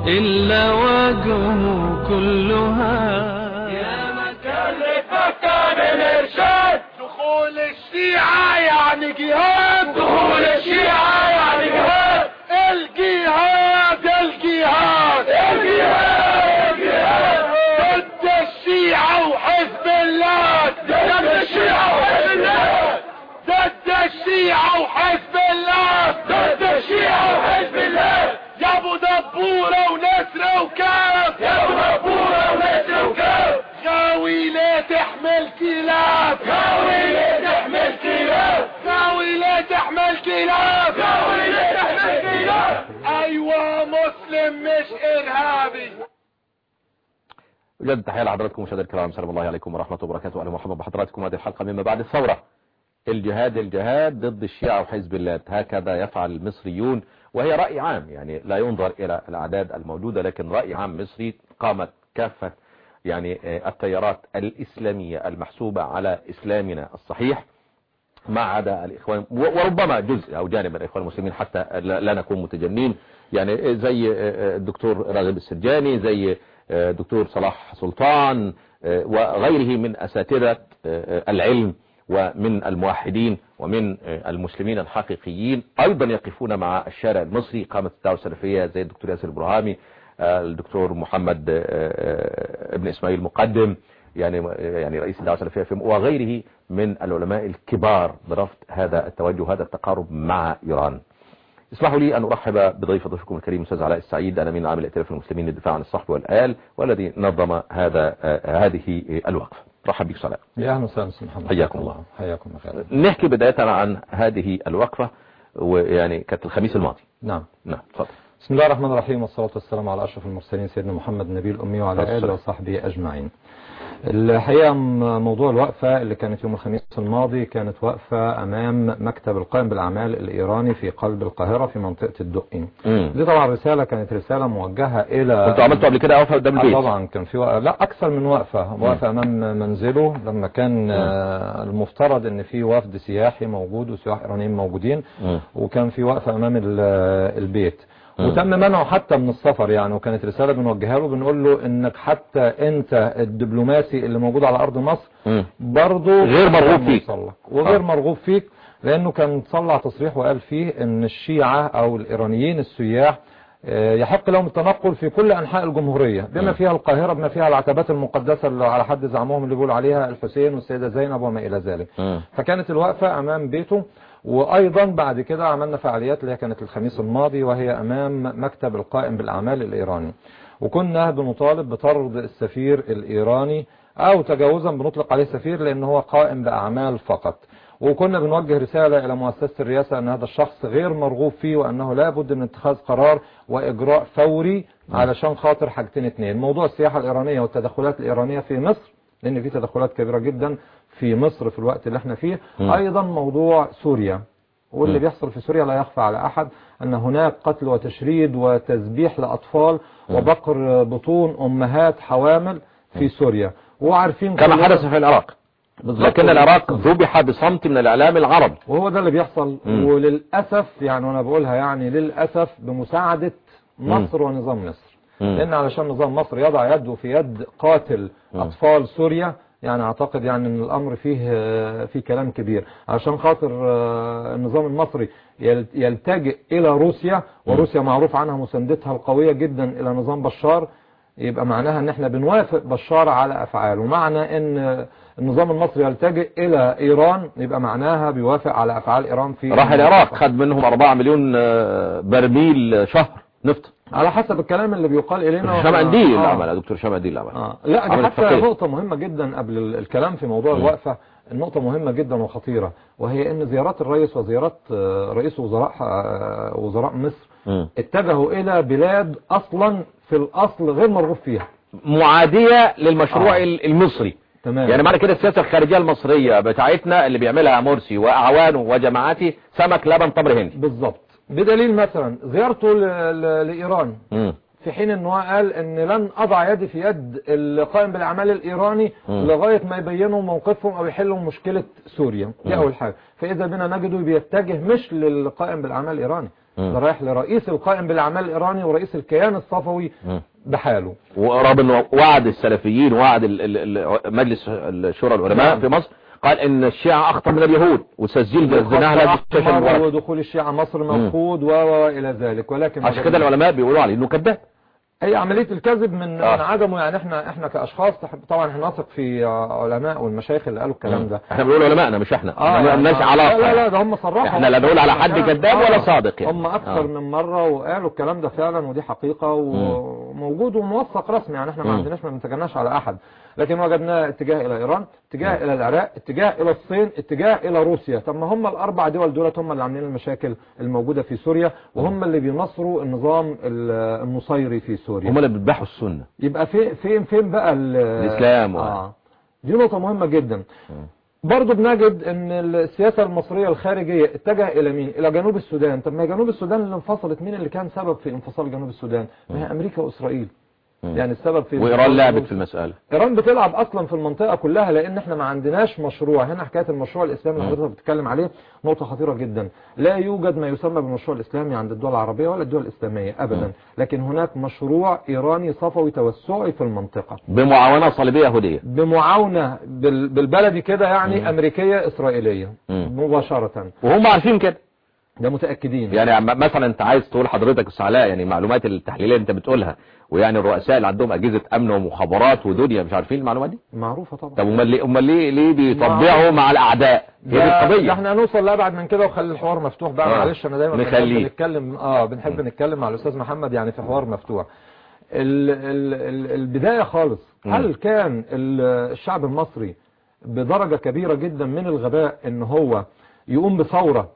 إلا وجهه كلها يا مكان لفكر الإرشاد دخول الشيعة يعني جهاد دخول الشيعة يعني جهاد الجهاد الجهاد الجهاد الجهاد ضد الشيعة وحزب الله ضد الشيعة وحزب الله ضد الشيعة وحزب الله ضد الشيعة وحزب الله يا ابو دبورة ونسر وكاف يا ابو دبورة ونسر وكاف غاوي لا تحمل كلاب غاوي لا تحمل كلاب غاوي لا تحمل كلاب غاوي لا تحمل كلاب ايوه مسلم مش ارهابي بجد تحية لحضراتكم مشاهدينا الكرام سلام الله عليكم ورحمة الله وبركاته أهلا ومرحبا بحضراتكم هذه الحلقة مما بعد الثورة الجهاد الجهاد ضد الشيعة وحزب الله هكذا يفعل المصريون وهي رأي عام يعني لا ينظر إلى الأعداد الموجودة لكن رأي عام مصري قامت كافة يعني التيارات الإسلامية المحسوبة على إسلامنا الصحيح ما عدا الإخوان وربما جزء أو جانب الإخوان المسلمين حتى لا نكون متجنين يعني زي الدكتور راغب السرجاني زي دكتور صلاح سلطان وغيره من أساتذة العلم ومن الموحدين ومن المسلمين الحقيقيين أيضا يقفون مع الشارع المصري قامت الدعوة السلفية زي الدكتور ياسر البرهامي الدكتور محمد ابن إسماعيل مقدم يعني يعني رئيس الدعوة السلفية في وغيره من العلماء الكبار برفض هذا التوجه هذا التقارب مع إيران اسمحوا لي أن أرحب بضيف ضيفكم الكريم أستاذ علاء السعيد أنا من العام الائتلاف المسلمين للدفاع عن الصحب والآل والذي نظم هذا هذه الوقفة رحب بك صلاح يا اهلا وسهلا استاذ محمد حياكم الله حياكم الله نحكي بداية عن هذه الوقفة ويعني كانت الخميس الماضي نعم نعم تفضل بسم الله الرحمن الرحيم والصلاة والسلام على أشرف المرسلين سيدنا محمد النبي الأمي وعلى آله وصحبه أجمعين الحقيقة موضوع الوقفة اللي كانت يوم الخميس الماضي كانت وقفة أمام مكتب القائم بالأعمال الإيراني في قلب القاهرة في منطقة الدقي مم. دي طبعا رسالة كانت رسالة موجهة إلى كنتوا عملتوا قبل كده وقفة قدام آه البيت طبعا كان في وقفة لا أكثر من وقفة وقفة أمام منزله لما كان آه، المفترض إن في وفد سياحي موجود وسياح إيرانيين موجودين مم. وكان في وقفة أمام ال- البيت مم. وتم منعه حتى من السفر يعني وكانت رسالة بنوجهها له بنقول له انك حتى انت الدبلوماسي اللي موجود على ارض مصر مم. برضه غير مرغوب فيك. وصل لك. وغير آه. مرغوب فيك لانه كان طلع تصريح وقال فيه ان الشيعة او الايرانيين السياح آه، يحق لهم التنقل في كل انحاء الجمهورية بما مم. فيها القاهرة بما فيها العتبات المقدسة اللي على حد زعمهم اللي بيقول عليها الحسين والسيدة زينب وما الى ذلك مم. فكانت الوقفة امام بيته وايضا بعد كده عملنا فعاليات اللي هي كانت الخميس الماضي وهي امام مكتب القائم بالاعمال الايراني وكنا بنطالب بطرد السفير الايراني او تجاوزا بنطلق عليه سفير لان هو قائم باعمال فقط وكنا بنوجه رسالة إلى مؤسسة الرئاسة أن هذا الشخص غير مرغوب فيه وأنه لا بد من اتخاذ قرار وإجراء فوري علشان خاطر حاجتين اتنين موضوع السياحة الإيرانية والتدخلات الإيرانية في مصر لأن في تدخلات كبيرة جدا في مصر في الوقت اللي احنا فيه م. أيضا موضوع سوريا واللي م. بيحصل في سوريا لا يخفى على أحد أن هناك قتل وتشريد وتذبيح لأطفال م. وبقر بطون أمهات حوامل في سوريا وعارفين كما كلنا- حدث في العراق بالظبط. لكن العراق ذبح بصمت من الإعلام العربي وهو ده اللي بيحصل مم. وللأسف يعني وانا بقولها يعني للأسف بمساعدة مصر ونظام مصر مم. لأن علشان نظام مصر يضع يده في يد قاتل مم. أطفال سوريا يعني أعتقد يعني أن الأمر فيه في كلام كبير علشان خاطر آه، النظام المصري يل- يلتجئ إلى روسيا وروسيا معروف عنها مساندتها القوية جدا إلى نظام بشار يبقى معناها ان احنا بنوافق بشار على افعاله معنى ان النظام المصري يلتجئ الى ايران يبقى معناها بيوافق على افعال ايران في راح العراق خد منهم 4 مليون آه، برميل شهر نفط على حسب الكلام اللي بيقال الينا هشام قنديل اللي آه. عملها دكتور هشام قنديل اللي عملها آه. لا دي عمل حتى اتفاقية. نقطة مهمة جدا قبل ال- الكلام في موضوع مم. الوقفة النقطة مهمة جدا وخطيرة وهي ان زيارات الرئيس وزيارات آه، رئيس وزراء آه، وزراء مصر مم. اتجهوا الى بلاد اصلا في الاصل غير مرغوب فيها معادية للمشروع آه. المصري تمام يعني معنى كده السياسة الخارجية المصرية بتاعتنا اللي بيعملها مرسي وأعوانه وجماعاته سمك لبن تمر هندي بالظبط بدليل مثلا زيارته ل- ل- لإيران مم. في في حين ان هو قال ان لن اضع يدي في يد القائم بالاعمال الايراني مم. لغايه ما يبينوا موقفهم او يحلوا مشكله سوريا دي مم. اول حاجه فاذا بنا نجده بيتجه مش للقائم بالاعمال الايراني مم. ده رايح لرئيس القائم بالاعمال الايراني ورئيس الكيان الصفوي مم. بحاله ورغم انه وعد السلفيين وعد ال- ال- ال- مجلس الشورى العلماء نعم. في مصر قال ان الشيعة اخطر من اليهود وسجل جزناها لها خط بالشاشة أحمر المباركة ودخول الشيعة مصر مفقود و و- والى ذلك ولكن عشان كده العلماء بيقولوا عليه انه كذاب هي عملية الكذب من, آه. من عدمه يعني احنا احنا كاشخاص تحب- طبعا احنا نثق في علماء والمشايخ اللي قالوا الكلام ده احنا بنقول علماءنا مش احنا اه احنا ما لناش يعني- علاقة لا لا ده هم صرحوا احنا لا نقول على حد كذاب ولا صادق يعني. هم اكثر آه. من مرة وقالوا الكلام ده فعلا ودي حقيقة وموجود وموثق رسمي يعني احنا ما مم. عندناش ما بنتجناش على احد لكن وجدنا اتجاه الى ايران اتجاه الى العراق اتجاه الى الصين اتجاه الى روسيا طب ما هم الاربع دول دولت هم اللي عاملين المشاكل الموجودة في سوريا وهم اللي بينصروا النظام ال- النصيري في سوريا هم اللي بيذبحوا السنة يبقى في فين فين بقى ال- الإسلام و- اه دي نقطة مهمة جدا برضو بنجد ان السياسة المصرية الخارجية اتجه الى مين الى جنوب السودان طب ما هي جنوب السودان اللي انفصلت مين اللي كان سبب في انفصال جنوب السودان ما هي امريكا واسرائيل مم. يعني السبب في وايران انفصال لعبت جنوب في المسألة ايران بتلعب اصلا في المنطقه كلها لان احنا ما عندناش مشروع هنا حكايه المشروع الاسلامي اللي حضرتك بتتكلم عليه نقطه خطيره جدا لا يوجد ما يسمى بالمشروع الاسلامي عند الدول العربيه ولا الدول الاسلاميه ابدا لكن هناك مشروع ايراني صفوي توسعي في المنطقه بمعاونة صليبية يهودية بمعاونة بال- بالبلدي كده يعني أمريكية إسرائيلية مم. مباشرة وهم عارفين كده ده متأكدين يعني عم- مثلا انت عايز تقول حضرتك السعلاء يعني المعلومات التحليلية اللي انت بتقولها ويعني الرؤساء اللي عندهم اجهزة امن ومخابرات ودنيا مش عارفين المعلومات دي معروفة طبعا طب امال ليه امال ليه ليه بيطبعوا مع الاعداء هي دي ده ده القضية احنا هنوصل لابعد من كده وخلي الحوار مفتوح بقى آه. معلش انا دايما بنحب نخليه. نتكلم اه بنحب نتكلم مع الاستاذ محمد يعني في حوار مفتوح ال ال ال البداية خالص مم. هل كان ال- الشعب المصري بدرجة كبيرة جدا من الغباء ان هو يقوم بثورة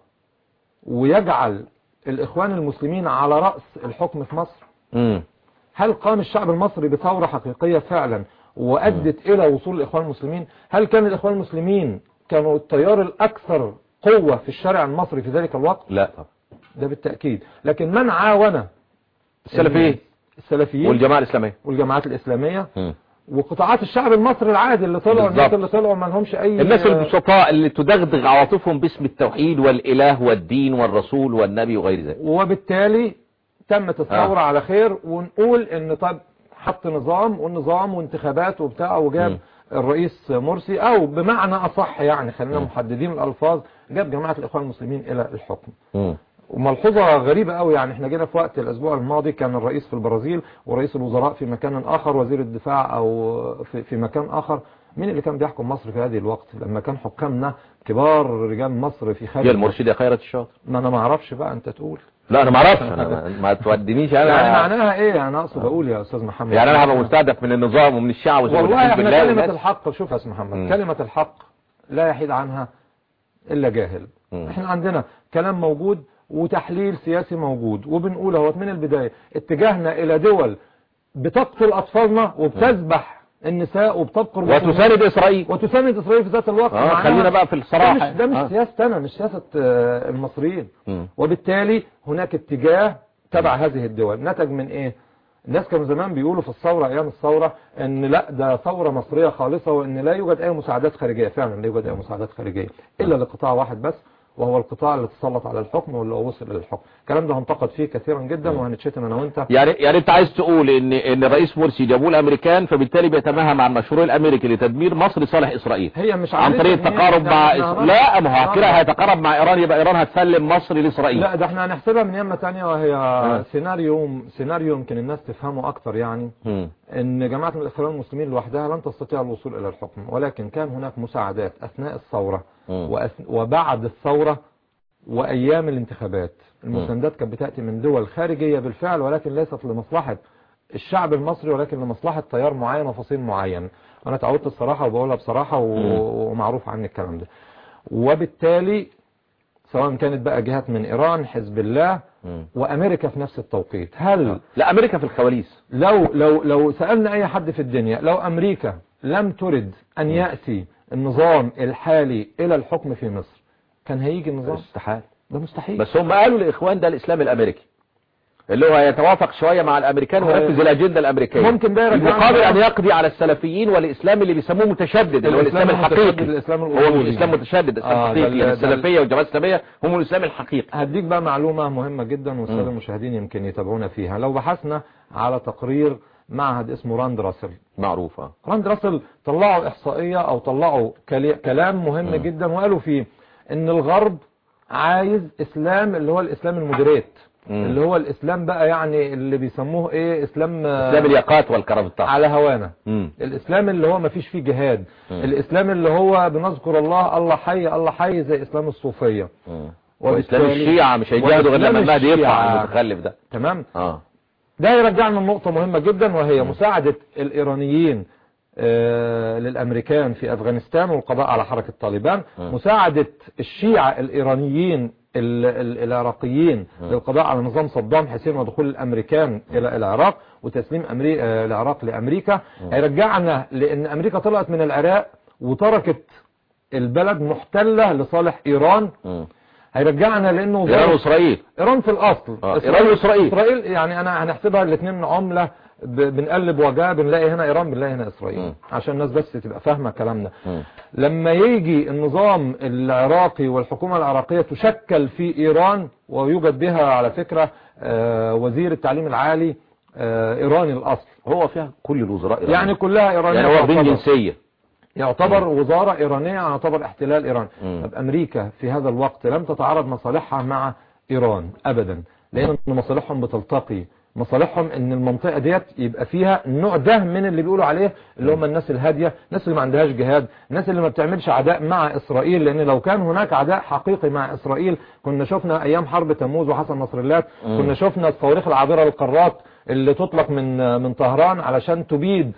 ويجعل الاخوان المسلمين على رأس الحكم في مصر امم هل قام الشعب المصري بثورة حقيقية فعلا وأدت إلى وصول الإخوان المسلمين هل كان الإخوان المسلمين كانوا التيار الأكثر قوة في الشارع المصري في ذلك الوقت لا طب ده بالتأكيد لكن من عاون السلفيين السلفيين والجماعة الاسلامية والجماعات الإسلامية مم. وقطاعات الشعب المصري العادي اللي طلعوا الناس بالظبط. اللي طلعوا ما لهمش أي الناس البسطاء اللي تدغدغ عواطفهم باسم التوحيد والاله والدين والرسول والنبي وغير ذلك وبالتالي تمت الثورة آه. على خير ونقول ان طب حط نظام والنظام وانتخابات وبتاع وجاب مم. الرئيس مرسي او بمعنى اصح يعني خلينا مم. محددين الالفاظ جاب جماعة الاخوان المسلمين الى الحكم مم. وملحوظة غريبة قوي يعني احنا جينا في وقت الاسبوع الماضي كان الرئيس في البرازيل ورئيس الوزراء في مكان اخر وزير الدفاع او في, في مكان اخر مين اللي كان بيحكم مصر في هذه الوقت لما كان حكامنا كبار رجال مصر في خارج يا المرشد يا خيرت الشاطر ما انا ما اعرفش بقى انت تقول لا انا ما اعرفش انا ما- ما تودينيش انا يعني معناها ايه انا اقصد اقول يا استاذ محمد يعني انا هبقى مستهدف من النظام ومن الشعب وزي والله والحزب احنا الله كلمة والناس. الحق شوف يا استاذ محمد مم. كلمة الحق لا يحيد عنها الا جاهل مم. احنا عندنا كلام موجود وتحليل سياسي موجود وبنقول اهوت من البداية اتجاهنا الى دول بتقتل اطفالنا وبتذبح النساء وبتبقر بطونهم وتساند اسرائيل وتساند اسرائيل في ذات الوقت اه معناها خلينا بقى في ده الصراحة مش, ده مش آه. سياسة انا مش سياسة آه، المصريين مم. وبالتالي هناك اتجاه تبع هذه الدول نتج من ايه الناس كانوا زمان بيقولوا في الثورة ايام الثورة ان لا ده ثورة مصرية خالصة وان لا يوجد اي مساعدات خارجية فعلا لا يوجد اي مساعدات خارجية الا لقطاع واحد بس وهو القطاع اللي تسلط على الحكم واللي هو وصل الى الحكم الكلام ده هنتقد فيه كثيرا جدا وهنتشتم انا وانت يعني يعني انت عايز تقول ان ان الرئيس مرسي جابوه الامريكان فبالتالي بيتماهى مع المشروع الامريكي لتدمير مصر لصالح اسرائيل هي مش عن عملية طريق تدمير، التقارب ده مع احنا إس... هنعرف- لا ما هو كده هنعرف. هيتقارب مع ايران يبقى ايران هتسلم مصر لاسرائيل لا ده احنا هنحسبها من يمة تانية وهي سيناريو سيناريو يمكن الناس تفهمه اكتر يعني مم. ان جماعة من الاخوان المسلمين لوحدها لن تستطيع الوصول الى الحكم ولكن كان هناك مساعدات اثناء الثورة مم. وأث- وبعد الثورة وايام الانتخابات المساندات كانت بتأتي من دول خارجية بالفعل ولكن ليست لمصلحة الشعب المصري ولكن لمصلحة تيار معين وفصيل معين انا تعودت الصراحة وبقولها بصراحة و- ومعروف عني الكلام ده وبالتالي سواء كانت بقى جهات من ايران حزب الله مم. وامريكا في نفس التوقيت هل لا امريكا في الكواليس لو لو لو سألنا اي حد في الدنيا لو امريكا لم ترد ان يأتي النظام الحالي الى الحكم في مصر كان هيجي النظام استحال ده مستحيل بس هم قالوا الاخوان ده الاسلام الامريكي اللي هو يتوافق شوية مع الامريكان وينفذ الاجندة الامريكية ممكن ده يرجعنا مقابل بقى- ان يقضي على السلفيين والاسلام اللي بيسموه متشدد اللي هو الاسلام المتشدد، الحقيقي الإسلام هو الأصولي. الاسلام متشدد الاسلام آه، ده الحقيقي ال- يعني ده ال- السلفية والجماعات الاسلامية هم الاسلام الحقيقي هديك بقى معلومة مهمة جدا والسادة مم. المشاهدين يمكن يتابعونا فيها لو بحثنا على تقرير معهد اسمه راند راسل معروفة راند راسل طلعوا إحصائية أو طلعوا كلي- كلام مهم مم. جدا وقالوا فيه إن الغرب عايز إسلام اللي هو الإسلام المودريت مم. اللي هو الإسلام بقى يعني اللي بيسموه إيه إسلام آه، اسلام الياقات والكرافتات على هوانا مم. الإسلام اللي هو ما فيش فيه جهاد مم. الإسلام اللي هو بنذكر الله الله حي الله حي زي إسلام الصوفية مم. وبالتالي- واسلام الشيعة مش هيجاهدوا غير لما وإسلام المهدي يطلع الشيعة. المتخلف ده تمام اه ده يرجعنا لنقطة مهمة جدا وهي مم. مساعدة الإيرانيين آه، للأمريكان في أفغانستان والقضاء على حركة طالبان مم. مساعدة الشيعة الإيرانيين ال- ال- العراقيين مم. للقضاء على نظام صدام حسين ودخول الأمريكان إلى العراق وتسليم أمري... آه، العراق لأمريكا مم. هيرجعنا لأن أمريكا طلعت من العراق وتركت البلد محتلة لصالح إيران مم. هيرجعنا لأنه ايران ظرف- واسرائيل ايران في الاصل آه، إيران وإسرائيل. اسرائيل يعني انا هنحسبها الاثنين عمله ب- بنقلب وجهها بنلاقي هنا ايران بنلاقي هنا اسرائيل مم. عشان الناس بس تبقى فاهمه كلامنا مم. لما يجي النظام العراقي والحكومه العراقيه تشكل في ايران ويوجد بها على فكره آه، وزير التعليم العالي آه، ايراني الاصل هو فيها كل الوزراء إيران. يعني كلها ايرانيه يعني هو بين تعتبر. جنسية يعتبر وزارة إيرانية يعتبر احتلال إيران مم. طب أمريكا في هذا الوقت لم تتعارض مصالحها مع إيران أبدا لأن مصالحهم بتلتقي مصالحهم ان المنطقة ديت يبقى فيها النوع ده من اللي بيقولوا عليه اللي هم الناس الهادية الناس اللي ما عندهاش جهاد الناس اللي ما بتعملش عداء مع اسرائيل لان لو كان هناك عداء حقيقي مع اسرائيل كنا شفنا ايام حرب تموز وحسن نصر الله مم. كنا شفنا الصواريخ العابرة للقارات اللي تطلق من من طهران علشان تبيد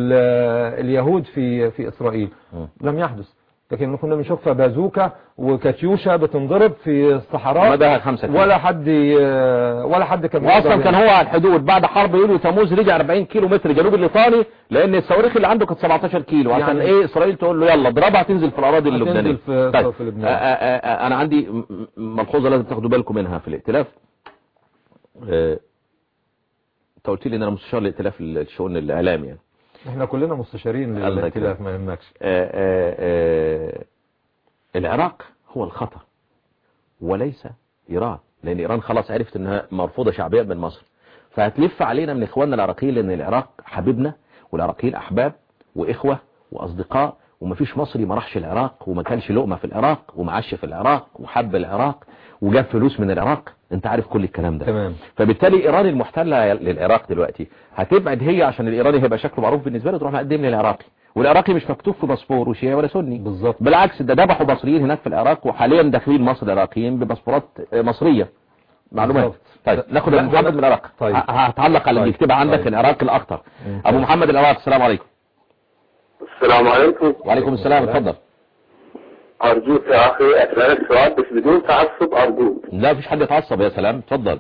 ال- اليهود في في اسرائيل مم. لم يحدث لكن كنا بنشوف بازوكا وكاتيوشا بتنضرب في الصحراء مداها خمسة كيلو. ولا حد ي- ولا حد كان واصلا بيقدر كان هو على الحدود بعد حرب يوليو تموز رجع 40 كيلو متر جنوب الايطالي لان الصواريخ اللي عنده كانت 17 كيلو عشان يعني- ايه اسرائيل تقول له يلا اضربها تنزل في الاراضي هتنزل اللبنانيه في- طيب. في لبنان. آه، آه، آه، انا عندي م- م- ملحوظه لازم تاخدوا بالكم منها في الائتلاف آه، انت قلت لي ان انا مستشار لائتلاف الشؤون الاعلامي يعني احنا كلنا مستشارين الله للائتلاف يكرمك. ما يهمكش آه، آه، آه، العراق هو الخطر وليس إيران لأن إيران خلاص عرفت أنها مرفوضة شعبيا من مصر فهتلف علينا من إخواننا العراقيين لأن العراق حبيبنا والعراقيين أحباب وإخوة وأصدقاء ومفيش مصري ما راحش العراق وما كانش لقمة في العراق وما عاش في العراق وحب العراق وجاب فلوس من العراق انت عارف كل الكلام ده تمام فبالتالي ايران المحتله للعراق دلوقتي هتبعد هي عشان الايراني هيبقى شكله معروف بالنسبه له تروح مقدم للعراقي والعراقي مش مكتوب في باسبور وشيعي ولا سني بالظبط بالعكس ده ذبحوا مصريين هناك في العراق وحاليا داخلين مصر العراقيين بباسبورات مصريه معلومات بالظبط. طيب ناخد لا، ابو محمد ده- من العراق طيب. ه- هتعلق على اللي طيب. يكتبها عندك طيب. العراق الاخطر مم. ابو محمد العراق السلام عليكم السلام عليكم وعليكم السلام السلام. اتفضل أرجوك يا أخي أسألك سؤال بس بدون تعصب أرجوك لا مفيش حد يتعصب يا سلام اتفضل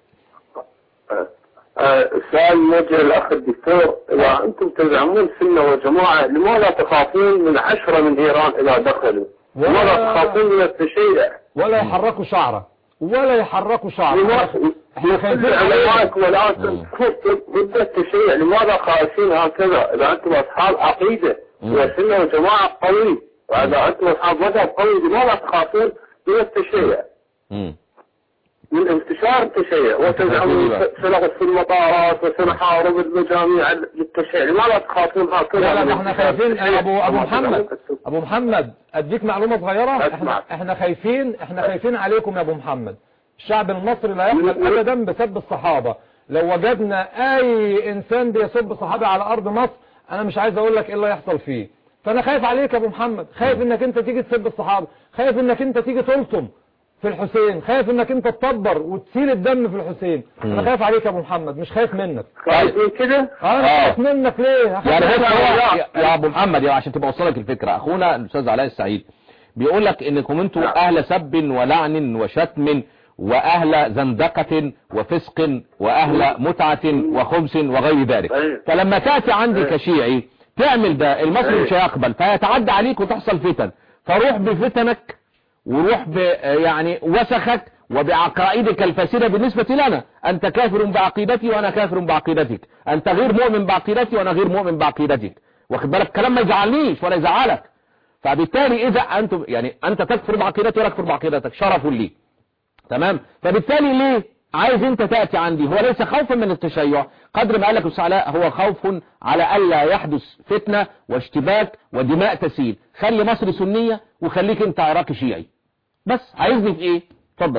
آه، آه، السؤال موجه للأخ الدكتور إذا أنتم تزعمون سنة وجماعة لماذا تخافون من عشرة من إيران إذا دخلوا؟ ولا- لماذا تخافون من التشيع؟ ولا يحركوا شعره ولا يحركوا شعره لماذا احنا خايفين عليكم والآن مم. تنفذ ضد التشيع لماذا خايفين هكذا إذا أنتم أصحاب عقيدة مم. وسنة وجماعة قوي وإذا أنتم أصحاب مذهب قوي لماذا تخافون من التشيع؟ مم. من انتشار التشيع خايفين وتزعمون بقى. سنغط في المطارات وسنحارب المجاميع للتشيع لماذا تخافون هكذا لا لا من ده احنا انتشار خايفين التشيع؟ ابو ابو وما محمد تزعمون ابو محمد اديك معلومه صغيره أسمع. احنا احنا خايفين احنا خايفين عليكم يا ابو محمد الشعب المصري لا يحمل م- ابدا بسب الصحابه لو وجدنا اي انسان بيسب صحابي على ارض مصر انا مش عايز اقول لك ايه اللي هيحصل فيه فانا خايف عليك يا ابو محمد خايف انك انت تيجي تسب الصحابه خايف انك انت تيجي تلطم في الحسين خايف انك انت تطبر وتسيل الدم في الحسين انا مم. خايف عليك يا ابو محمد مش خايف منك خايفين كده؟ انا آه. خايف منك ليه أخاف يعني منك بص هو ليه؟ يا- يا ابو محمد يا عشان تبقى وصلك الفكره اخونا الاستاذ علاء السعيد بيقول لك انكم انتوا نعم. اهل سب ولعن وشتم واهل زندقه وفسق واهل متعه وخبث وغير ذلك أيوة. فلما تاتي عندي أيوة. كشيعي تعمل ده المصري أيوة. مش هيقبل فيتعدى عليك وتحصل فتن فروح بفتنك وروح ب يعني وسخك وبعقائدك الفاسدة بالنسبة لنا أنت كافر بعقيدتي وأنا كافر بعقيدتك أنت غير مؤمن بعقيدتي وأنا غير مؤمن بعقيدتك واخد بالك كلام ما يزعلنيش ولا يزعلك فبالتالي إذا أنت يعني أنت تكفر بعقيدتي ولا أكفر بعقيدتك شرف لي تمام فبالتالي ليه عايز انت تأتي عندي هو ليس خوفا من التشيع قدر ما قال لك السعلاء هو خوف على ألا يحدث فتنة واشتباك ودماء تسيل خلي مصر سنية وخليك انت عراقي شيعي بس عايزني في ايه اتفضل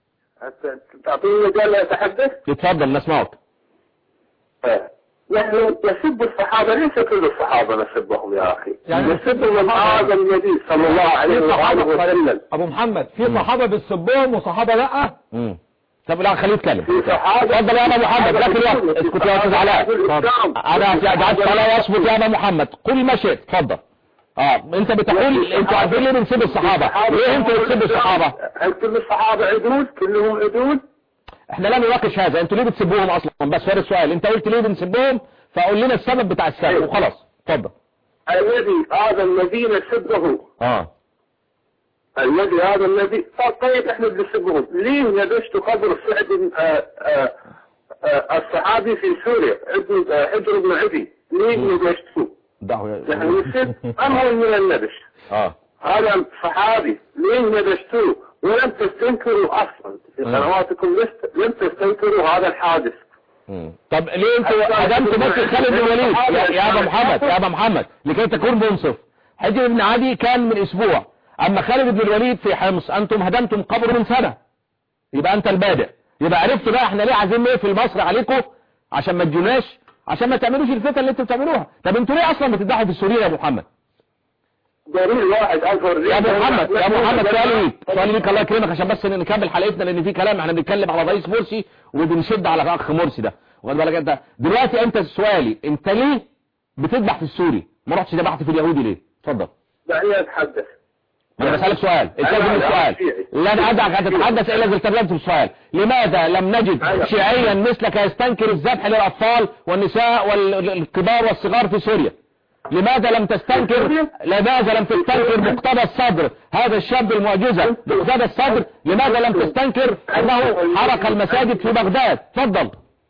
تعطيني مجال اتحدث اتفضل نسمعك آه. نحن نسب الصحابة ليس كل الصحابة نسبهم يا أخي يعني نسب من هذا النبي صلى الله عليه في وآله صحابة وسلم ابو محمد في صحابة بتسبهم وصحابة لا مم. طب لا خليه يتكلم في صحابة اتفضل يا ابا محمد لكن الوقت اسكت يا استاذ علاء اتفضل. انا جعلت علاء يصمت يا ابا محمد قل ما شئت اتفضل اه انت بتقول انتوا عارفين ليه بنسب الصحابه ليه انتوا بتسبوا الصحابه هل كل الصحابة عدول كلهم عدول احنا لا نناقش هذا انتوا ليه بتسبوهم اصلا بس هو السؤال انت قلت ليه بنسبهم فقول لنا السبب بتاع السبب وخلاص اتفضل الذي هذا الذي نسبه اه الذي هذا الذي طيب احنا بنسبهم ليه نبشت قدر سعد آه، آه، آه، الصحابي في سوريا ابن آه، حجر بن عدي ليه نبشته دعوه نحن نسب امر من النبش اه هذا صحابي ليه نبشتوه ولم تستنكروا اصلا في مم. قنواتكم لست- لم تستنكروا هذا الحادث مم. طب ليه انتوا هدمتوا مسجد خالد بن الوليد يا يا ابا محمد يا ابا محمد لكي تكون منصف حجر بن عدي كان من اسبوع اما خالد بن الوليد في حمص انتم هدمتم قبره من سنة يبقى انت البادئ يبقى عرفت بقى احنا ليه عايزين نقفل مصر عليكم عشان ما تجوناش عشان ما تعملوش الفتن اللي انتوا بتعملوها طب انتوا ليه اصلا بتدعوا في السوريين يا ابو محمد دليل واحد اظهر يا ابو محمد يا ابو محمد سؤالي ليك سؤالي ليك الله يكرمك عشان بس نكمل حلقتنا لان في كلام احنا بنتكلم على رئيس مرسي وبنشد على اخ مرسي ده واخد بالك انت دلوقتي انت سؤالي انت ليه بتذبح في السوري ما رحتش ذبحت في اليهودي ليه اتفضل دعني اتحدث انا بسالك سؤال التزم أنا- السؤال أنا لن ادعك ان تتحدث الا اذا التزمت بالسؤال لماذا لم نجد أنا- شيعيا مثلك يستنكر الذبح للاطفال والنساء والكبار والصغار في سوريا لماذا لم تستنكر لماذا لم تستنكر مقتدى الصدر هذا الشاب المعجزة مقتدى الصدر لماذا لم تستنكر انه حرق المساجد في بغداد تفضل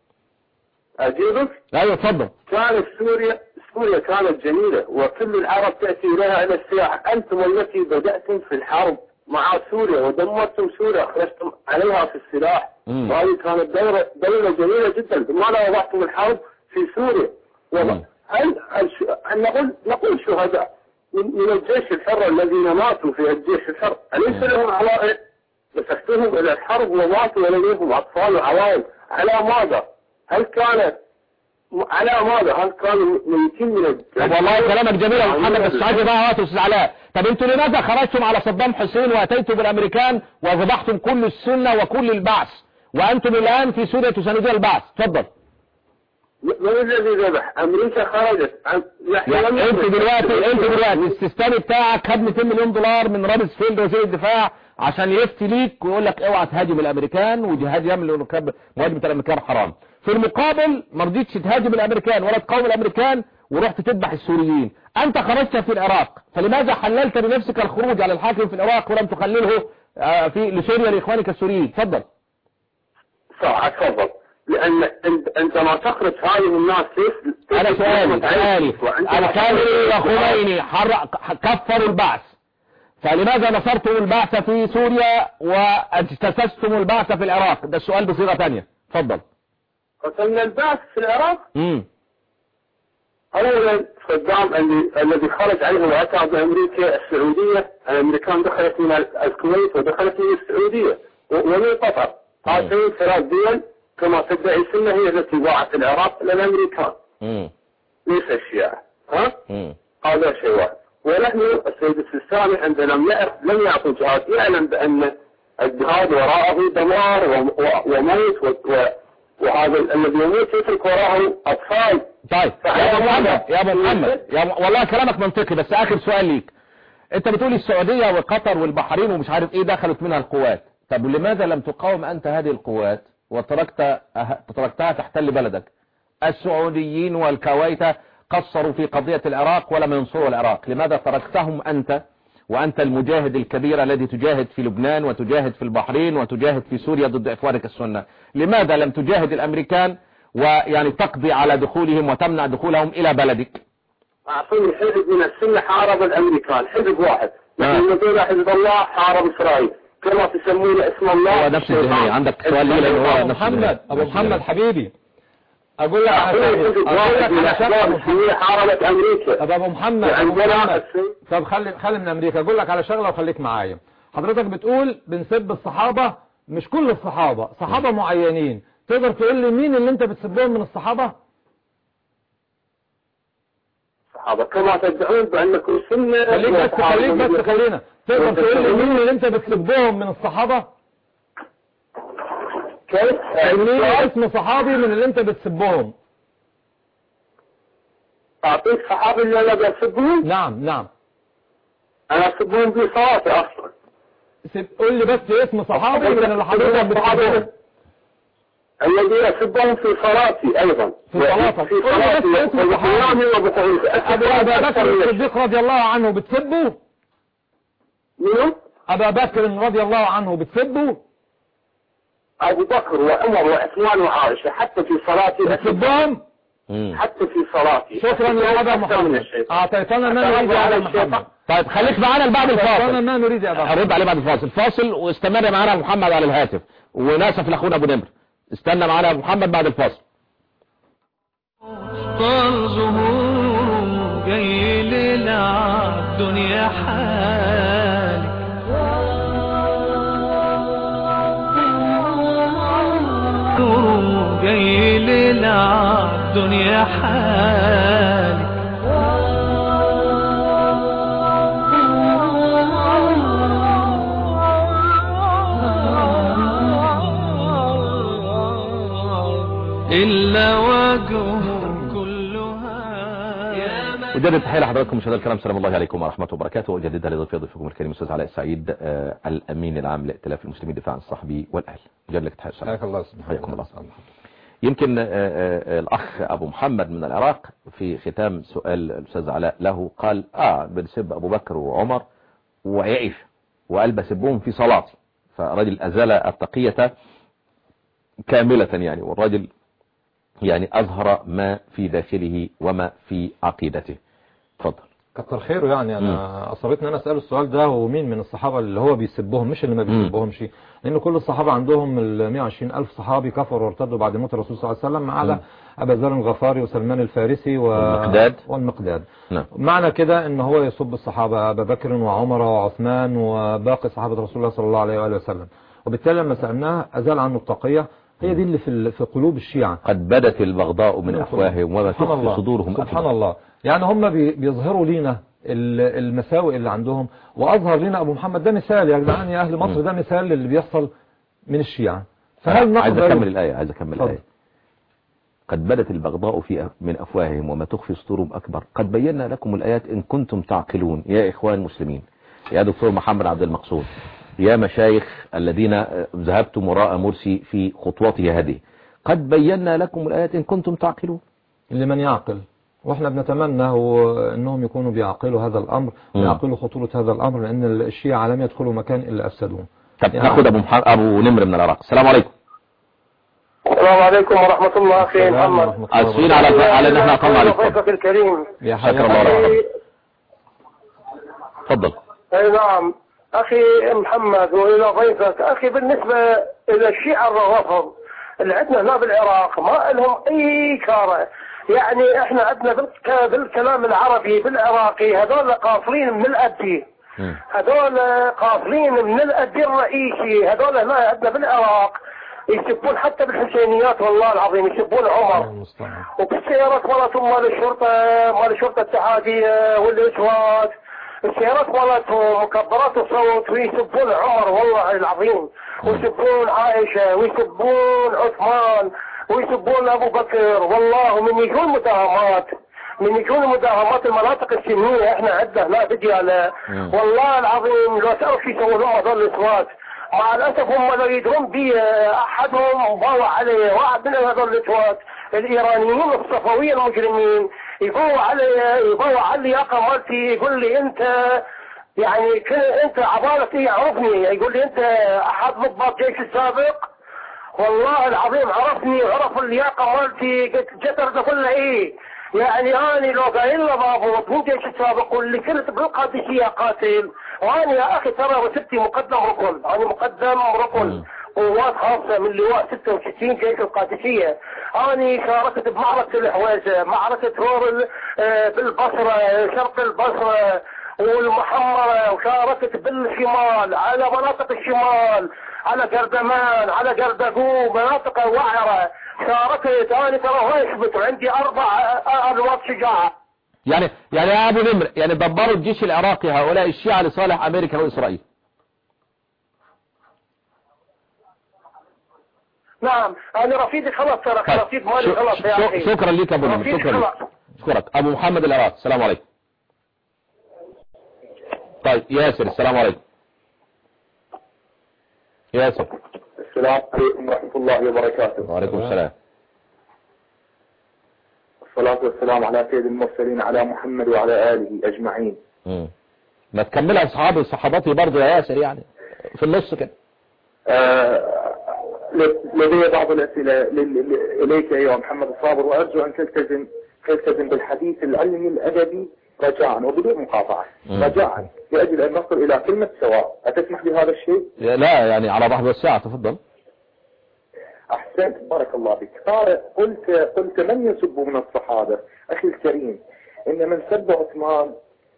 اجيبك ايوه تفضل كانت سوريا سوريا كانت جميلة وكل العرب تأتي إليها إلى السياحة أنتم التي بدأتم في الحرب مع سوريا ودمرتم سوريا أخرجتم عليها في السلاح مم. وهذه كانت دولة, دولة جميلة جدا لماذا وضعتم الحرب في سوريا وضع- مم. هل, هل, ش- هل نقول نقول شهداء من, من الجيش الحر الذين ماتوا في الجيش الحر أليس لهم عوائل مسكتهم إلى الحرب وماتوا ولديهم أطفال وعوائل على ماذا؟ هل كانت على ماذا؟ هل كانوا ميتين من الجيش؟ طب والله كلامك جميل يا أبو محمد بس عايز بقى وقت استاذ علاء طب انتوا لماذا خرجتم على صدام حسين واتيتم بالامريكان وذبحتم كل السنة وكل البعث وانتم الان في سوريا تساندون البعث اتفضل من الذي ذبح؟ أمريكا خرجت عن- نحن لم يعني انت نخرج. دلوقتي انت دلوقتي الاستثمار بتاعك خد 200 مليون دولار من رامز فيلد وزير الدفاع عشان يفتي ليك ويقول لك اوعى تهاجم الامريكان وجهاد يمل ونكب مهاجمة الامريكان حرام في المقابل ما رضيتش تهاجم الامريكان ولا تقاوم الامريكان ورحت تذبح السوريين انت خرجت في العراق فلماذا حللت لنفسك الخروج على الحاكم في العراق ولم تخلله آه، في لسوريا لاخوانك السوريين تفضل صح اتفضل لأن أنت عندما تخرج هذه الناس ليش انا سؤالي سؤالي وعندما الخامنئي تخرج- وخميني حرق كفروا البعث فلماذا نصرتم البعث في سوريا واجتثثتم البعث في العراق ده السؤال بصيغة تانية اتفضل قتلنا البعث في العراق امم اولا صدام اللي الذي خرج عنه واتى بامريكا السعوديه الامريكان دخلت من الكويت ودخلت من السعوديه و- ومن قطر هاتين ثلاث دول كما تدعي السنه هي التي باعت العراق للامريكان امم ليس الشيعه ها امم هذا شيء واحد ونحن السيد السيستاني عندما لم يعرف لم يعطي جهاد يعلم بان الجهاد وراءه دمار وم- و- وموت و- و- وهذا الذي يموت يترك وراءه اطفال طيب يا ابو محمد يا ابو محمد يا أبو... والله كلامك منطقي بس اخر سؤال ليك انت بتقولي السعودية وقطر والبحرين ومش عارف ايه دخلت منها القوات طب لماذا لم تقاوم انت هذه القوات وتركت أه... تركتها تحتل بلدك السعوديين والكويت قصروا في قضية العراق ولم ينصروا العراق لماذا تركتهم انت وأنت المجاهد الكبير الذي تجاهد في لبنان وتجاهد في البحرين وتجاهد في سوريا ضد إخوانك السنة لماذا لم تجاهد الأمريكان ويعني تقضي على دخولهم وتمنع دخولهم إلى بلدك أعطوني حزب من السنة حارب الأمريكان حزب واحد آه. لكن مثل حزب الله حارب إسرائيل كما تسمون اسم الله هو نفس الذهنية عندك سؤال لي لأنه هو أبو نفس محمد الذهنية. أبو محمد حبيبي أقول لك على أعطوني شغلة حزب أقول واحد لك من على شغلة أحزاب أبو محمد. السنية حاربت أمريكا طب أبو محمد أبو عندنا محمد السن- طب خلي خلي من امريكا اقول لك على شغله وخليك معايا حضرتك بتقول بنسب الصحابه مش كل الصحابه صحابه معينين تقدر تقول لي مين اللي انت بتسبهم من الصحابه الصحابة كما تدعون بأنكم سنة خليك بس خليك بس وتحاربون- خلينا تقدر تقول لي مين اللي انت بتسبهم من الصحابه كيف؟ مين اسم صحابي من اللي انت بتسبهم أعطيك صحابي اللي أنا بسبهم نعم نعم أنا أسبهم في صلاتي أصلا سب... قول لي بس اسم صحابي من اللي حضرتك بتسبهم الذي أسبهم في صلاتي أيضا في صلاتك. في قل لي صلاتي بس اسم وقيامي وبقعودي ابو ابا بكر الصديق رضي الله عنه بتسبه منو؟ ابا بكر رضي الله عنه بتسبه أبو بكر وعمر وعثمان وعائشة حتى في صلاتي أسبهم بتسبهم مم. حتى في صلاتي شكرا يا ابا أكثر من محمد الشيطان. اعطيتنا ما نريد يا ابا محمد طيب خليك معانا بعد اعطينا الفاصل ما نريد يا ابا محمد هرد عليه بعد الفاصل فاصل واستمر معانا محمد على الهاتف وناسف لاخونا ابو نمر استنى معانا ابو محمد بعد الفاصل طال ظهور جاي لنا الدنيا حالي ظهور جاي لنا الدنيا حالي إلا وجهه كلها يا من أجدد التحية لحضراتكم مشاهدينا الكرام السلام الله عليكم ورحمة وبركاته وأجددها لضيفي ضيفكم الكريم الأستاذ علاء السعيد آه، الأمين العام لائتلاف المسلمين دفاع عن الصحبي والأهل أجدد لك تحية حياك السلام الله سبحانه حياكم الله. وتعالى. يمكن آه، آه، الأخ أبو محمد من العراق في ختام سؤال الأستاذ علاء له قال آه بنسب أبو بكر وعمر وعائشة وقال بسبهم في صلاتي فرجل أزال التقية كاملة يعني والرجل يعني أظهر ما في داخله وما في عقيدته تفضل كتر خيره يعني انا اصابتني انا اساله السؤال ده هو مين من الصحابه اللي هو بيسبهم مش اللي ما بيسبهمش لان كل الصحابه عندهم ال 120 الف صحابي كفروا وارتدوا بعد موت الرسول صلى الله عليه وسلم ما عدا ابا ذر الغفاري وسلمان الفارسي و... والمقداد. والمقداد نعم معنى كده ان هو يسب الصحابه ابا بكر وعمر وعثمان وباقي صحابه رسول الله صلى الله عليه واله وسلم وبالتالي لما سالناه ازال عنه التقيه هي دي اللي في ال- في قلوب الشيعه قد بدت البغضاء من أفواههم وما سبحان تخفي الله صدورهم سبحان أكبر. الله يعني هم بي- بيظهروا لينا ال- المساوئ اللي عندهم واظهر لنا ابو محمد ده مثال يا جدعان يا اهل مصر ده مثال للي بيحصل من الشيعة فهل عايز نقبل أكمل الآية عايز أكمل اتفضل. الآية قد بدت البغضاء في من أفواههم وما تخفي صدورهم أكبر قد بينا لكم الآيات إن كنتم تعقلون يا إخوان المسلمين يا دكتور محمد عبد المقصود يا مشايخ الذين آه، ذهبتم وراء مرسي في خطوته هذه قد بينا لكم الآيات إن كنتم تعقلون لمن يعقل واحنا بنتمنى هو انهم يكونوا بيعقلوا هذا الامر مم. ويعقلوا خطورة هذا الامر لان الشيعة لم يدخلوا مكان الا افسدوه طب يعني- ناخد أبو, محمد أبو نمر من العراق السلام عليكم السلام عليكم ورحمة الله أخي السلام محمد ورحمة الله آسفين على على إن احنا أطلع عليكم ضيفك الكريم يا شكرا حياك الله الله. ورحمة تفضل اي نعم اخي محمد والى ضيفك اخي بالنسبة الى الشيعة الروافض اللي عندنا هنا بالعراق ما لهم اي كارة يعني احنا عندنا بالك- بالكلام العربي بالعراقي هذول قاصرين من الابدي مم. هذول قاصرين من الأدي الرئيسي هذول هنا عندنا بالعراق يسبون حتى بالحسينيات والله العظيم يسبون الله عمر المستعان وبالسيارات مالتهم مال الشرطة مال الشرطة الاتحادية والإسوات السيارات مالتهم مكبرات الصوت ويسبون عمر والله العظيم ويسبون عائشة ويسبون عثمان ويسبون أبو بكر والله من يجون مداهمات من يجون مداهمات المناطق السنية احنا عندنا هنا بديالة مم. والله العظيم لو تعرف شو يسوون لهم هذول الاسوات مع الاسف هم لو يدرون بي احدهم باوع علي واحد من هذول الاسوات الايرانيين الصفوية المجرمين يبوع علي يبوع على اللياقة مالتي يقول لي انت يعني كل انت عبالك ايه يعرفني يقول لي انت احد ضباط جيش السابق والله العظيم عرفني عرف اللياقة مالتي قلت جتر اقول له ايه يعني اني لو قايل له ضابط من جيش السابق واللي كنت بالقادسية قاتل وانا يا اخي ترى رتبتي مقدم ركن انا مقدم ركن قوات خاصة من لواء 66 جيش القادسية أنا شاركت بمعركة الحويزة معركة رور آه، بالبصرة شرق البصرة والمحمرة وشاركت بالشمال على مناطق الشمال على قردمان على قردقو مناطق وعرة شاركت أنا ترى هو يثبت عندي أربع ألوات شجاعة يعني يعني يا ابو نمر يعني دبروا الجيش العراقي هؤلاء الشيعة لصالح امريكا واسرائيل نعم أنا رفيقي خلاص ترى طيب. رفيق مالي شو- خلاص يا شو- أخي شكرا لك يا ابو نمر رفيقي شكرا لك خلاص. اشكرك ابو محمد العراق السلام عليكم طيب ياسر السلام عليكم ياسر السلام عليكم ورحمة الله وبركاته وعليكم السلام الصلاة والسلام على سيد المرسلين على محمد وعلى آله أجمعين مم. ما تكملها اصحابي صحاباتي برضه يا ياسر يعني في النص كده آه، لدي بعض الأسئلة لل- ل- إليك أيها محمد الصابر وأرجو أن تلتزم تلتزم بالحديث العلمي الأدبي رجاء وبدون مقاطعة مم. رجاء لأجل أن نصل إلى كلمة سواء أتسمح بهذا الشيء؟ لا يعني على بعض الساعة تفضل أحسنت بارك الله بك قال قلت قلت من يسب من الصحابة أخي الكريم إن من سب عثمان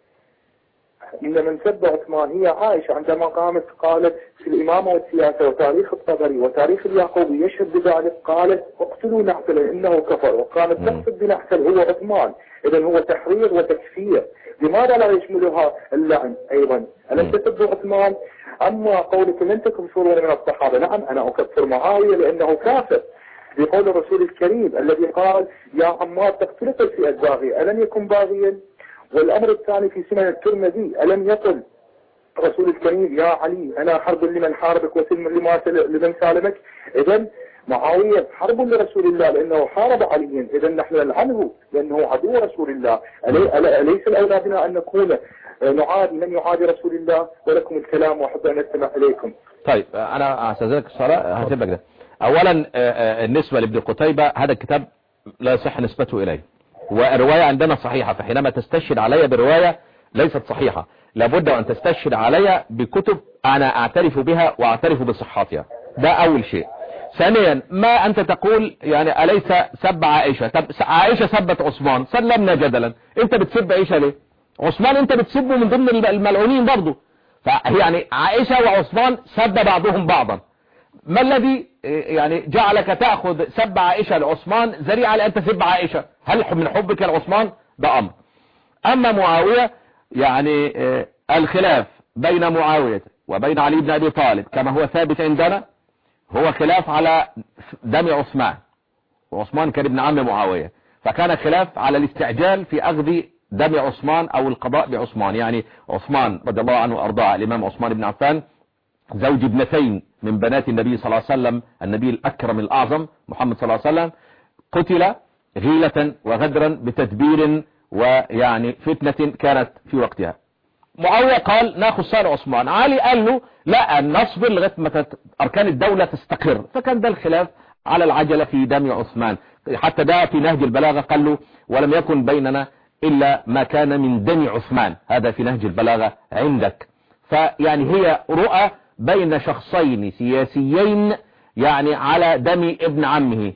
إن من سب عثمان هي عائشة عندما قامت قالت في الإمامة والسياسة وتاريخ الطبري وتاريخ اليعقوبي يشهد بذلك قالت اقتلوا نعسل إنه كفر وقامت مم. تقصد بنعسل هو عثمان إذا هو تحرير وتكفير لماذا لا يشملها اللعن أيضا ألم مم. تسب عثمان أما قولك لن تكفرون من الصحابة نعم أنا أكفر معاوية لأنه كافر بقول الرسول الكريم الذي قال يا عمار تقتلك الفئة الباغية ألم يكن باغيا والأمر الثاني في سنن الترمذي ألم يقل الرسول الكريم يا علي أنا حرب لمن حاربك وسلم لما سل- لمن سالمك إذا معاوية حرب لرسول الله لأنه حارب عليا إذا نحن نلعنه لأنه عدو رسول الله ألي- ألا- أليس الأولى بنا أن نكون آه، نعادي من يعادي رسول الله ولكم الكلام وأحب أن أستمع إليكم طيب انا اعتذرك الصلاة هسيب لك ده اولا آه، آه، النسبة لابن قتيبة هذا الكتاب لا يصح نسبته اليه والرواية عندنا صحيحة فحينما تستشهد علي برواية ليست صحيحة لابد ان تستشهد علي بكتب انا اعترف بها واعترف بصحتها ده اول شيء ثانيا ما انت تقول يعني اليس سب عائشة طب عائشة سبت عثمان سلمنا جدلا انت بتسب عائشة ليه عثمان انت بتسبه من ضمن الملعونين برضه فيعني عائشة وعثمان سب بعضهم بعضا ما الذي يعني جعلك تأخذ سب عائشة لعثمان ذريعة لأن تسب عائشة هل من حبك لعثمان ده أمر أما معاوية يعني آه، الخلاف بين معاوية وبين علي بن أبي طالب كما هو ثابت عندنا هو خلاف على دم عثمان وعثمان كان ابن عم معاوية فكان خلاف على الاستعجال في أخذ دم عثمان أو القضاء بعثمان يعني عثمان رضي الله عنه وأرضاه الإمام عثمان بن عفان زوج ابنتين من بنات النبي صلى الله عليه وسلم النبي الأكرم الأعظم محمد صلى الله عليه وسلم قتل غيلة وغدرا بتدبير ويعني فتنة كانت في وقتها معاوية قال ناخذ صار عثمان علي قال له لا نصبر لغاية ما تت- أركان الدولة تستقر فكان ده الخلاف على العجلة في دم عثمان حتى ده في نهج البلاغة قال له ولم يكن بيننا إلا ما كان من دم عثمان هذا في نهج البلاغة عندك فيعني هي رؤى بين شخصين سياسيين يعني على دم ابن عمه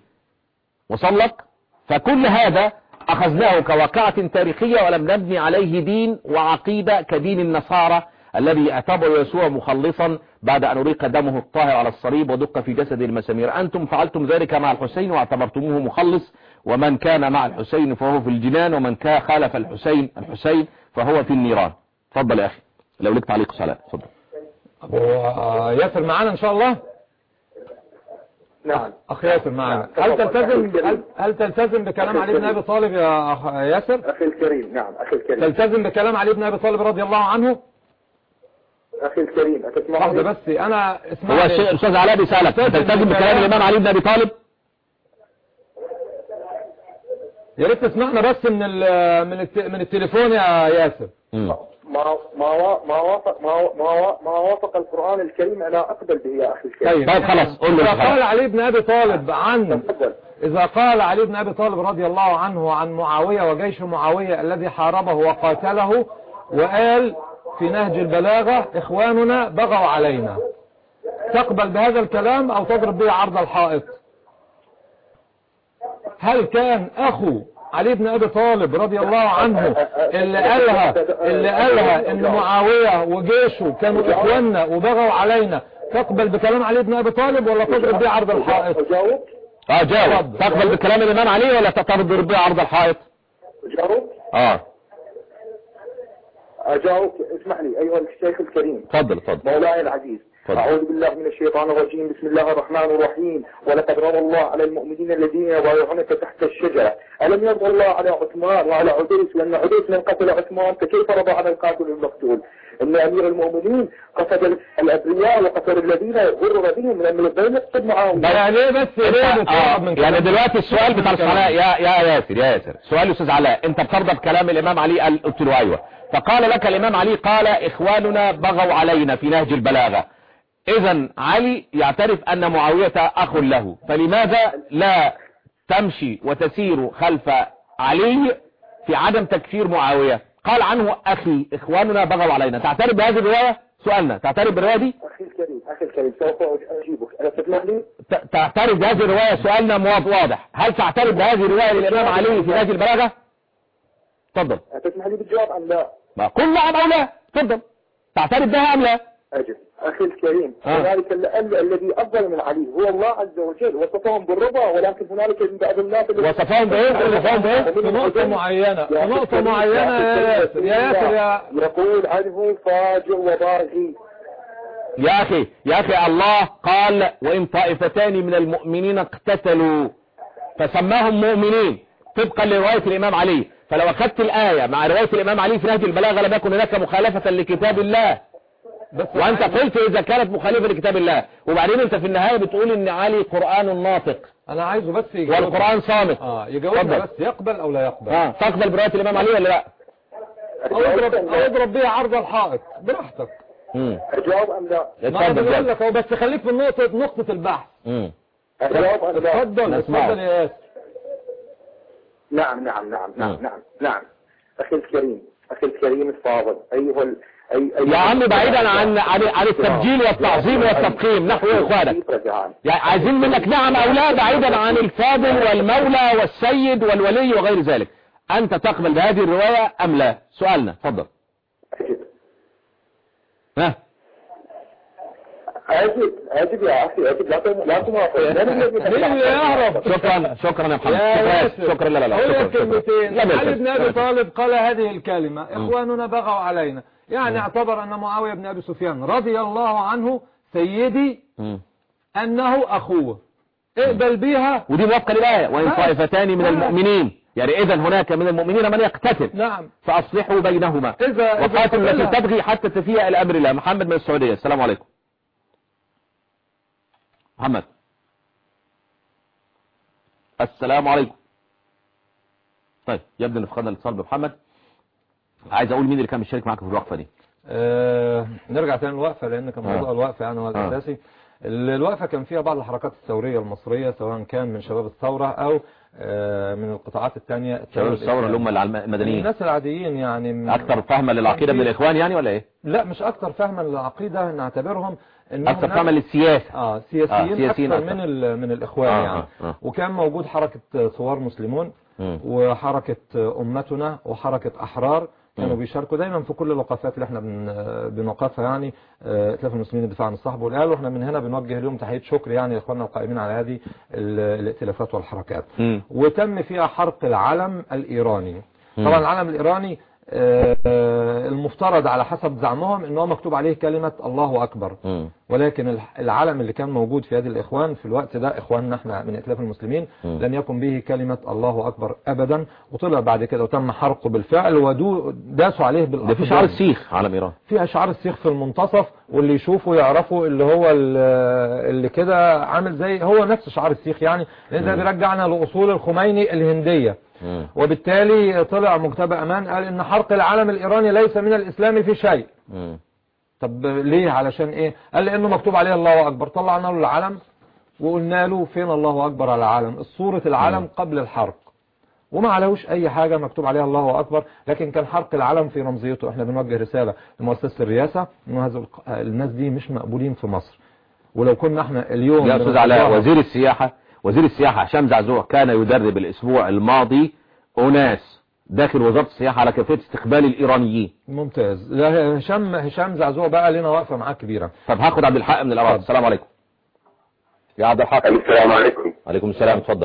وصل لك فكل هذا أخذناه كواقعة تاريخية ولم نبني عليه دين وعقيدة كدين النصارى الذي اعتبر يسوع مخلصا بعد أن أريق دمه الطاهر على الصليب ودق في جسد المسامير أنتم فعلتم ذلك مع الحسين واعتبرتموه مخلص ومن كان مع الحسين فهو في الجنان ومن كان خالف الحسين الحسين فهو في النيران تفضل يا أخي لو لك تعليق سلام تفضل أبو آه، ياسر معانا إن شاء الله نعم أخ ياسر معانا نعم. هل تلتزم تفضل. هل, هل تلتزم بكلام علي بن أبي طالب يا أخ ياسر أخي الكريم نعم أخي الكريم تلتزم بكلام علي بن أبي طالب رضي الله عنه أخي الكريم أتسمعني لحظة بس أنا هو اسمعني الشيخ الأستاذ علاء بيسألك تلتزم بكلام الإمام علي بن أبي طالب يا ريت تسمعنا بس من ال- من الت- من التليفون يا ياسر مم. ما ما ما وافق ما ما ما وافق القرآن الكريم أنا أقبل به يا أخي الكريم طيب خلاص قول له إذا الحق. قال علي بن أبي طالب عن تفضل إذا قال علي بن أبي طالب رضي الله عنه عن معاوية وجيش معاوية الذي حاربه وقاتله وقال في نهج البلاغة إخواننا بغوا علينا تقبل بهذا الكلام أو تضرب به عرض الحائط هل كان أخو علي بن أبي طالب رضي الله عنه اللي قالها اللي قالها إن معاوية وجيشه كانوا إخواننا وبغوا علينا تقبل بكلام علي بن أبي طالب ولا تضرب به عرض الحائط أجاوب اه جاوب اتفضل. تقبل بكلام الامام علي ولا تضرب به عرض الحائط أجاوب اه أجاوب اسمح لي أيها الشيخ الكريم اتفضل اتفضل مولاي العزيز تفضل. أعوذ بالله من الشيطان الرجيم بسم الله الرحمن الرحيم ولقد روى الله على المؤمنين الذين يبايعونك تحت الشجرة ألم يرضى الله على عثمان وعلى عديس وأن عديس من قتل عثمان فكيف رضى على القاتل المقتول أن أمير المؤمنين قتل الأبرياء وقتل الذين غرر بهم من الذين يقتل معاهم يعني ايه بس ليه آه. بتقرب من يعني كلام؟ دلوقتي السؤال بتاع الصلاة يا يا ياسر يا ياسر سؤال يا استاذ علاء انت بترضى بكلام الامام علي قال قلت له ايوه فقال لك الامام علي قال اخواننا بغوا علينا في نهج البلاغة اذا علي يعترف ان معاوية اخ له فلماذا لا تمشي وتسير خلف علي في عدم تكفير معاوية قال عنه اخي اخواننا بغوا علينا تعترف بهذه الرواية سؤالنا تعترف بالرواية دي أخي الكريم أخي الكريم سوف أجيبك ألا تسمح لي ت- تعترف بهذه الرواية سؤالنا مواد واضح هل تعترف بهذه الرواية للإمام علي في نهج البلاغة تفضل تسمح لي بالجواب أم لا ما قل نعم أو لا تفضل تعترف بها أم لا أجل أخي الكريم آه. هنالك ال- ال- الذي أفضل من علي هو الله عز وجل وصفهم بالرضا ولكن هنالك من بعض الناس الذين- وصفهم بإيه وصفهم بإيه في نقطة معينة في يا أخي نقطة الكريم، معينة يا أخي ياسر يا ياسر يا يقول عنه فاجر وباغي يا أخي يا أخي الله قال وإن طائفتان من المؤمنين اقتتلوا فسماهم مؤمنين طبقا لرواية الإمام علي فلو أخذت الآية مع رواية الإمام علي في نهج البلاغة لم يكن هناك مخالفة لكتاب الله بس وانت قلت اذا كانت مخالفة لكتاب الله وبعدين انت في النهاية بتقول ان علي قرآن ناطق انا عايزه بس يجاوب والقرآن صامت اه يجاوبنا اتفضل. بس يقبل او لا يقبل اه تقبل برواية الامام علي ولا لا او اضرب او اضرب بيه عرض الحائط براحتك امم أجاوب أم لا ما انا اتفضل بقول جد. لك اهو بس خليك في النقطة نقطة البحث امم أجاوب أم لا اتفضل نسمعك. اتفضل يا ياسر نعم نعم نعم نعم. نعم نعم نعم أخي الكريم أخي الكريم الفاضل أيها ال... أي... أي... يا عم بعيدا عن عن عن التبجيل والتعظيم والتفخيم نحو اخوانك رجعان يعني عايزين منك نعم او لا بعيدا عن الفاضل والمولى والسيد والولي وغير ذلك انت تقبل بهذه الرواية ام لا سؤالنا اتفضل أجب ها أجب أجب يا أخي أجب لا تم- لا تماطل من الذي مين اللي يهرب شكرا شكرا يا محمد يا شكرا ياسر شكرا لا لا لا اقول شكرا لك شكرا كلمتين لا علي بن ابي بأس. طالب قال هذه الكلمة اخواننا بغوا علينا يعني اعتبر ان معاوية بن ابي سفيان رضي الله عنه سيدي مم. انه اخوه اقبل بيها ودي موافقة للآية وإن بس. طائفتان من بس. المؤمنين يعني إذا هناك من المؤمنين من يقتتل نعم فأصلحوا بينهما إذا إذا وقاتلوا التي قبلها. تبغي حتى تفيء إلى أمر الله محمد من السعودية السلام عليكم محمد السلام عليكم طيب يبدو ان فقدنا الاتصال بمحمد عايز اقول مين اللي كان مشارك معاك في الوقفه دي آه نرجع تاني للوقفة لأن كان آه. موضوع الوقفة يعني هو الأساسي ال- الوقفة كان فيها بعض الحركات الثورية المصرية سواء كان من شباب الثورة أو آه من القطاعات التانية شباب الثوره اللي هم اللي على المدنيين الناس العاديين يعني م- اكثر فهما للعقيده من الاخوان يعني ولا ايه لا مش أكتر فهما للعقيدة نعتبرهم إنهم اكثر ناس- فهما للسياسه اه سياسيين, آه، سياسيين أكثر أكثر. من ال- من الإخوان آه، يعني آه، آه. وكان موجود حركة ثوار مسلمون مم. وحركة أمتنا وحركة أحرار كانوا مم. بيشاركوا دايما في كل الوقفات اللي احنا بن بنوقفها يعني آه، ائتلاف المسلمين للدفاع عن الصحب والآل واحنا من هنا بنوجه لهم تحية شكر يعني لاخواننا القائمين على هذه ال- الائتلافات والحركات مم. وتم فيها حرق العلم الإيراني مم. طبعا العلم الإيراني آه، آه، المفترض على حسب زعمهم ان هو مكتوب عليه كلمة الله أكبر مم. ولكن الح- العلم اللي كان موجود في يد الإخوان في الوقت ده إخواننا احنا من إتلاف المسلمين مم. لم يكن به كلمة الله أكبر أبدا وطلع بعد كده وتم حرقه بالفعل وداسوا عليه ده بالأقدام في شعار السيخ علم ايران في اشعار السيخ في المنتصف واللي يشوفه يعرفه اللي هو ال- اللي كده عامل زي هو نفس شعار السيخ يعني لان ده مم. بيرجعنا لاصول الخميني الهنديه مم. وبالتالي طلع مجتبى امان قال ان حرق العلم الايراني ليس من الاسلام في شيء مم. طب ليه علشان ايه قال لانه مكتوب عليه الله اكبر طلعنا له العلم وقلنا له فين الله اكبر على العلم صورة العلم مم. قبل الحرق وما عليهوش اي حاجة مكتوب عليها الله اكبر لكن كان حرق العلم في رمزيته احنا بنوجه رسالة لمؤسسة الرئاسة انه هذا الق- الناس دي مش مقبولين في مصر ولو كنا احنا اليوم يا استاذ علاء بنطلعها- وزير السياحة وزير السياحة هشام زعزوع كان يدرب الاسبوع الماضي اناس داخل وزارة السياحة على كيفية استقبال الايرانيين ممتاز لا هشام هشام زعزوع بقى لنا وقفة معاه كبيرة طب هاخد عبد الحق من الارض السلام عليكم يا عبد الحق السلام عليكم عليكم السلام اتفضل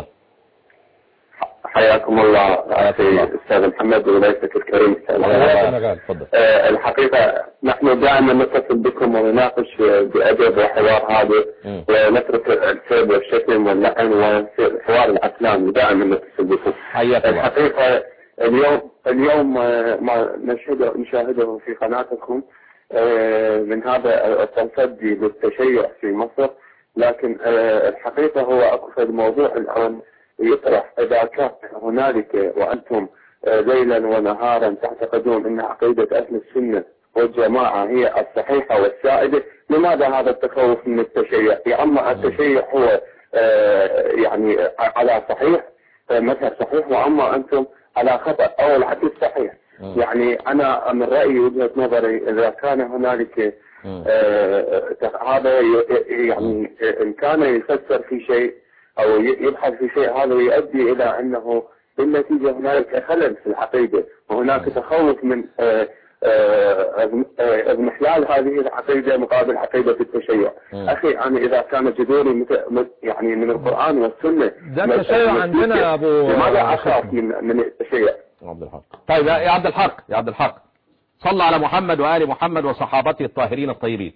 حياكم الله حياكم الله. اخي استاذ محمد وضيفك الكريم استاذ الله علاء. يبارك. أنا غالي. اتفضل آه، الحقيقة نحن دائما نتصل بكم ونناقش بأدب وحوار هذا مم. ونترك السب والشتم واللعن وحوار الأفلام دائما نتصل بكم حياك الله الحقيقة اليوم اليوم آه، ما نشهده نشاهده في قناتكم آه، من هذا التصدي للتشيع في مصر لكن آه، الحقيقة هو أكو فد موضوع الآن يطرح إذا كان هنالك وأنتم آه، ليلا ونهارا تعتقدون أن عقيدة أهل السنة والجماعة هي الصحيحة والسائدة لماذا هذا التخوف من التشيع يا أما التشيع هو آه، يعني على صحيح آه، مذهب صحيح وأما أنتم على خطأ أو العكس صحيح مم. يعني أنا من رأيي وجهة نظري إذا كان هنالك مم. آه، هذا ي- يعني إن كان يفسر في شيء أو ي- يبحث في شيء هذا يؤدي إلى أنه بالنتيجة هنالك خلل في العقيدة وهناك تخوف من آه، آه، آه، اضمحلال هذه العقيدة مقابل عقيدة التشيع مم. أخي أنا إذا كان جذوري مت- مت- يعني من القرآن والسنة ده التشيع عندنا يا أبو لماذا شكري. أخاف من من التشيع عبد الحق طيب يا يا عبد الحق يا عبد الحق صلى على محمد وآل محمد وصحابته الطاهرين الطيبين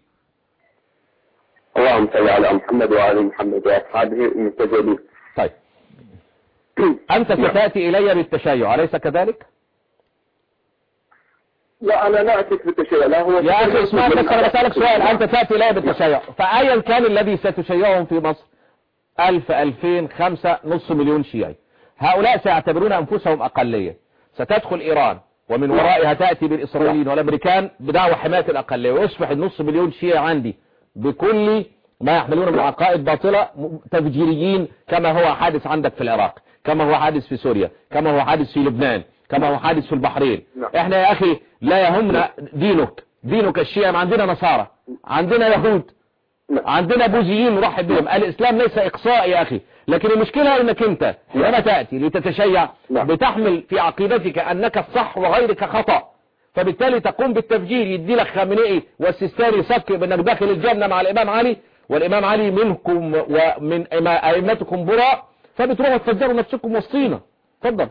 اللهم صل على محمد وآل محمد وأصحابه المنتجبين طيب أنت ستأتي إلي بالتشيع أليس كذلك لا أنا لا أتيك بالتشيع لا هو يا أخي اسمعني بس أنا بسألك سؤال أنت تأتي إلي بالتشيع فأيا كان الذي ستشيعهم في مصر ألف ألفين خمسة نص مليون شيعي هؤلاء سيعتبرون أنفسهم أقلية ستدخل إيران ومن ورائها تأتي بالإسرائيليين والأمريكان بدعوى حماية الأقلية ويصبح النص مليون شيعي عندي بكل ما يحملون من عقائد باطلة م- تفجيريين كما هو حادث عندك في العراق كما هو حادث في سوريا كما هو حادث في لبنان كما هو حادث في البحرين نعم. احنا يا أخي لا يهمنا دينك دينك الشيعي ما عندنا نصارى عندنا يهود نعم. عندنا بوذيين نرحب بهم الاسلام ليس اقصاء يا اخي لكن المشكلة انك انت حينما تأتي لتتشيع نعم. بتحمل في عقيدتك انك الصح وغيرك خطأ فبالتالي تقوم بالتفجير يدي لك خامنئي والسيستاني يصك بانك داخل الجنة مع الامام علي والامام علي منكم ومن إما- ائمتكم براء فبتروحوا تفجروا نفسكم وسطينا اتفضل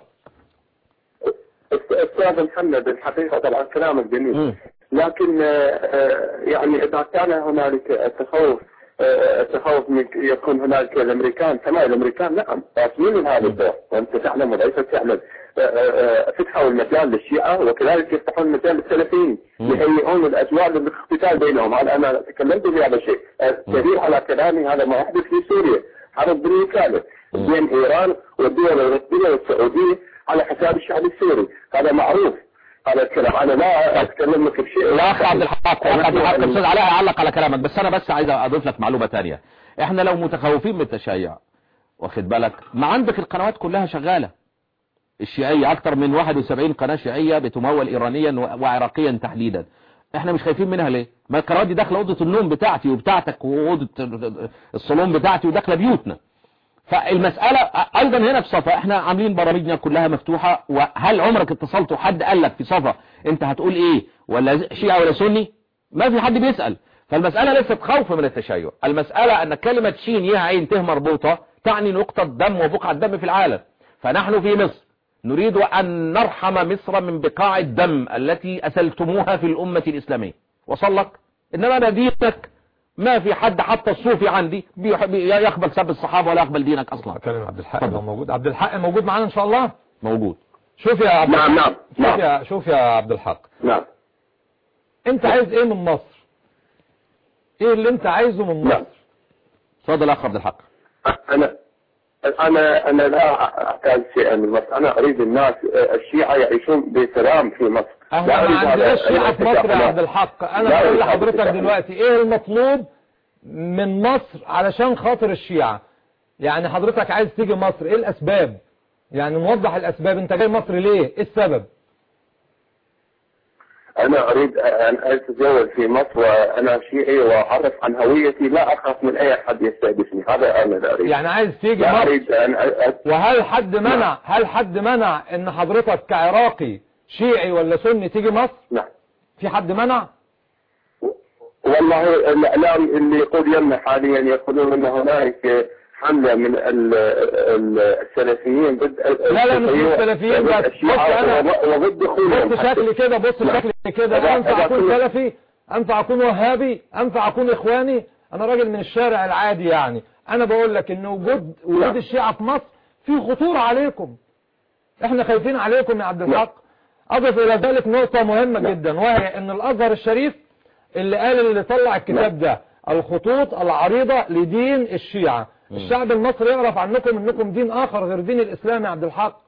أستاذ محمد الحقيقة طبعا كلامك جميل مم. لكن آه، آه، يعني إذا كان هنالك التخوف آه، التخوف من يكون هنالك الامريكان كما الامريكان نعم قاسمين من هذا الدور وانت تعلم وليس تعلم آه، آه، فتحوا المجال للشيعة وكذلك يفتحون المجال للسلفيين مم. يهيئون الاجواء للاقتتال بينهم هذا انا تكلمت في هذا الشيء آه، دليل على كلامي هذا ما يحدث في سوريا حرب بالوكاله مم. بين ايران والدول الاوروبيه والسعوديه على حساب الشعب السوري هذا معروف هذا الكلام انا لا اتكلم لك بشيء يا اخ عبد الحق يا اخ عبد الحق استاذ علاء اعلق على كلامك بس انا بس عايز اضيف لك معلومة تانية احنا لو متخوفين من التشيع واخد بالك ما عندك القنوات كلها شغالة الشيعية اكتر من 71 قناة شيعية بتمول ايرانيا و- وعراقيا تحديدا احنا مش خايفين منها ليه ما القنوات دي داخله اوضه النوم بتاعتي وبتاعتك واوضه الصالون بتاعتي وداخله بيوتنا فالمسألة ايضا هنا في صفا احنا عاملين برامجنا كلها مفتوحة وهل عمرك اتصلت وحد قال لك في صفا انت هتقول ايه ولا شيعة ولا سني ما في حد بيسأل فالمسألة ليست خوف من التشيع المسألة ان كلمة شين يها عين ته مربوطة تعني نقطة دم وبقعة دم في العالم فنحن في مصر نريد ان نرحم مصر من بقاع الدم التي اسلتموها في الامة الاسلامية وصل لك انما انا دينك ما في حد حتى الصوفي عندي بيح- بي- يقبل سب الصحابة ولا يقبل دينك اصلا كلام عبد الحق اتفضل. لو موجود عبد الحق موجود معانا ان شاء الله موجود شوف يا عبد نعم نعم شوف نعم يا شوف يا عبد الحق نعم انت عايز ايه من مصر ايه اللي انت عايزه من نعم مصر اتفضل يا اخ عبد الحق أنا أنا أنا لا أحتاج شيئا من مصر أنا أريد الناس الشيعة يعيشون بسلام في مصر لا احنا أريد ما هذا عندناش شيعة في مصر يا الاتفاق. عبد الحق انا لا بقول أريد هذا لحضرتك الاتفاق. دلوقتي ايه المطلوب من مصر علشان خاطر الشيعة يعني حضرتك عايز تيجي مصر ايه الاسباب يعني نوضح الاسباب انت جاي مصر ليه ايه السبب أنا أريد أن أتزوج في مصر وأنا شيعي وأعرف عن هويتي لا أخاف من أي أحد يستهدفني هذا أنا لا أريد يعني عايز تيجي لا مصر أريد أن أ- أ- وهل حد منع هل حد منع ان حضرتك كعراقي شيعي ولا سني تيجي مصر نعم في حد منع والله الإعلام اللي يقول لنا حاليا يقولون أن هناك حملة من ال- ال- السلفيين ضد ال- لا لا مش الشيوعية السلفيين وضد بس. الشيعة بص أنا- وضد- وضد دخولهم بص حتى. شكلي كده بص نعم. شكلي كده إذا- انا انفع إذا اكون كنت- سلفي انفع اكون وهابي انفع اكون اخواني انا راجل من الشارع العادي يعني انا بقول لك ان وجود وجود نعم. الشيعة في مصر في خطورة عليكم احنا خايفين عليكم يا عبد الحق اضف الى ذلك نقطة مهمة نعم. جدا وهي ان الازهر الشريف اللي قال اللي طلع الكتاب ده الخطوط العريضة لدين الشيعة الشعب المصري يعرف عنكم انكم دين اخر غير دين الاسلام يا عبد الحق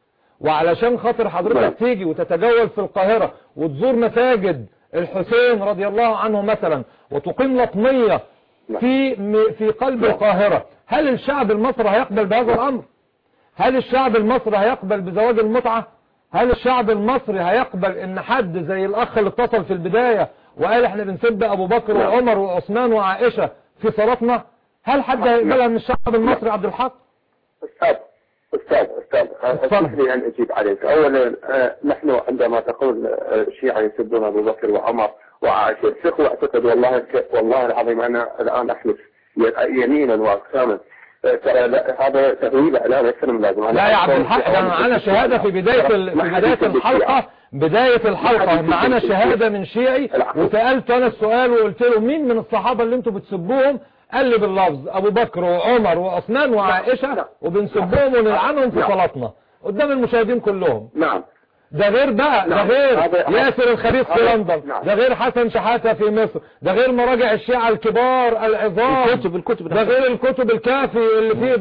وعلشان خاطر نعم. حضرتك تيجي وتتجول في القاهرة وتزور مساجد الحسين رضي الله عنه مثلا وتقيم لطمية نعم. في م- في قلب نعم. القاهرة هل الشعب المصري هيقبل بهذا الامر هل الشعب المصري هيقبل بزواج المتعة هل الشعب المصري هيقبل ان حد زي الاخ اللي اتصل في البداية وقال احنا بنسب ابو بكر نعم. وعمر وعثمان وعائشة في صلاتنا هل حد هيقبلها من الشعب المصري يا عبد الحق أستاذ أستاذ أستاذ اسمح لي أن أجيب عليك أولا آه، نحن عندما تقول آه، الشيعة يسبون أبو بكر وعمر وعائشة الفقه واعتقد والله ك- والله العظيم أنا الآن أحلف ي- يمينا وأقساما آه، ترى لا- هذا تهويل إعلام السلام لازم أنا لا يا عبد أقول الحق في ده أول معانا الشيعة. شهادة في بداية ال... ما في حد بداية يسب الشيعة. الحلقة بداية الحلقة يسب معانا الشيعة. شهادة من شيعي العفو. وسألت انا السؤال وقلت له مين من الصحابة اللي انتوا بتسبوهم قال لي باللفظ ابو بكر وعمر وعثمان وعائشة نعم. وبنسبهم ونلعنهم في نعم. صلاتنا قدام المشاهدين كلهم نعم ده غير بقى ده نعم. غير هذا- ياسر الخبيث في هذا- لندن نعم. ده غير حسن شحاتة في مصر ده غير مراجع الشيعة الكبار العظام الكتب الكتب ده غير الكتب الكافي اللي فيه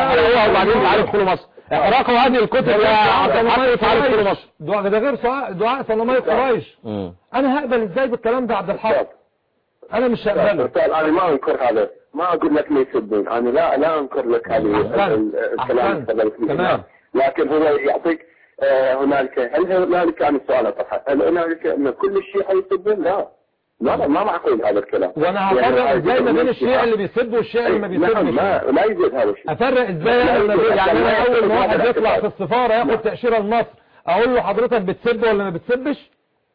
هو وبعدين تعالوا ادخلوا مصر احرقوا هذه الكتب يا عبد الحق تعالوا ادخلوا مصر دعاء ده غير صلاة- دعاء صنمي قريش مم. انا هقبل ازاي بالكلام ده يا عبد الحق أستاذ. انا مش هقبله أستاذ أنا ما أنكر هذا ما أقول لك ما يسبون أنا لا لا أنكر لك هذه أحسنت. ال- ال- الكلام أحسنت. السبب فيه. تمام. لكن هو يعطيك آه، هنالك هل هنالك عن السؤال أطرحه هل هنالك أن كل الشيعة يسبون لا لا لا ما معقول هذا الكلام وانا يعني هفرق هذه ازاي ما بين كل الشيعة اللي بيسب والشيعة اللي ما نعم بيسبش ما لا يوجد هذا الشيء افرق ازاي انا ما بين- يعني انا اول ما واحد يطلع في السفارة ياخد تأشيرة لمصر اقول له حضرتك بتسب ولا ما بتسبش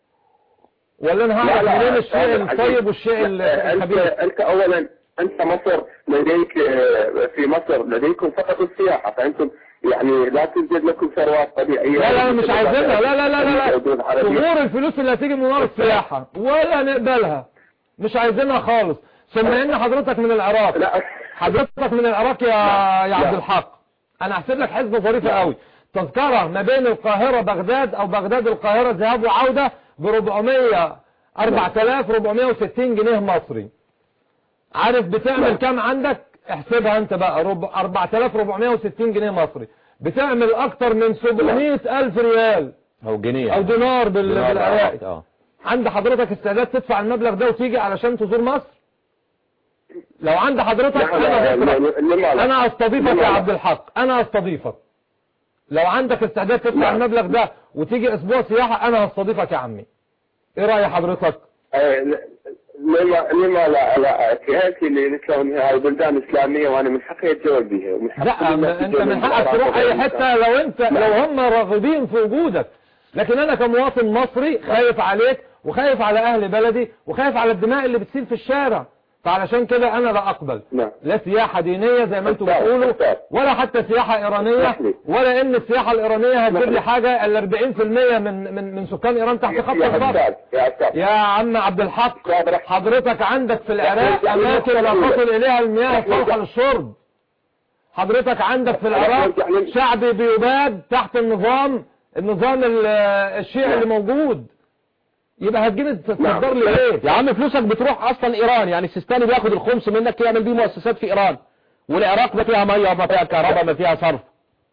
ولا انا هعرف منين الشيعي الطيب والشيعي لا، أنت الخبيث أنت أولا أنت مصر لديك آه، في مصر لديكم فقط السياحة فأنتم يعني لا توجد لكم ثروات طبيعية لا لا مش عايزينها لا لا لا لا الحدود لا العربية. ظهور الفلوس اللي هتيجي من ورا السياحة ولا نقبلها مش عايزينها خالص ثم ان حضرتك من العراق لا حضرتك من العراق يا يا عبد لا. الحق انا هحسب لك حسبة ظريفة قوي تذكرة ما بين القاهرة بغداد او بغداد القاهرة ذهاب وعودة ب 400 4460 جنيه مصري عارف بتعمل نعم. كام عندك احسبها انت بقى رب- 4460 جنيه مصري بتعمل اكتر من 700 الف ريال او جنيه او دينار بال- دينار بالعراقي اه عند حضرتك استعداد تدفع المبلغ ده وتيجي علشان تزور مصر لو عند حضرتك لا، انا لا، بكره لما لا. انا استضيفك لما يا لا. عبد الحق انا استضيفك لو عندك استعداد تدفع نعم. المبلغ ده وتيجي اسبوع سياحة انا هستضيفك يا عمي ايه رأي حضرتك آه، ل- لما لما لا لا كياتي لكون هاي بلدان اسلاميه وانا من حقي اتزوج بها ومن حقي لا إن ما انت أتزوج من حقك بالعراق تروح اي وبالإسلام. حتة لو انت لو هم راغبين في وجودك لكن انا كمواطن مصري خايف عليك وخايف على اهل بلدي وخايف على الدماء اللي بتسيل في الشارع فعلشان كده انا لا اقبل نعم. لا سياحة دينية زي ما انتم أستاذ، بتقولوا أستاذ. ولا حتى سياحة ايرانية اسمح ولا ان السياحة الايرانية هتجيب اسمح لي لي. حاجة ال 40% من من من سكان ايران تحت خط يا الفقر أستاذ يا أستاذ يا عم عبد الحق صابر. حضرتك عندك في العراق يعني اماكن لا يعني- تصل اليها المياه يعني- الصالحة للشرب حضرتك عندك في العراق يعني- شعب بيباد تحت النظام النظام ال- الشيعي نعم. اللي موجود يبقى هتجيب تصدر نعم. لي ايه يا عم فلوسك بتروح اصلا ايران يعني السيستاني بياخد الخمس منك يعمل بيه مؤسسات في ايران والعراق ما فيها ميه ما فيها كهرباء ما فيها صرف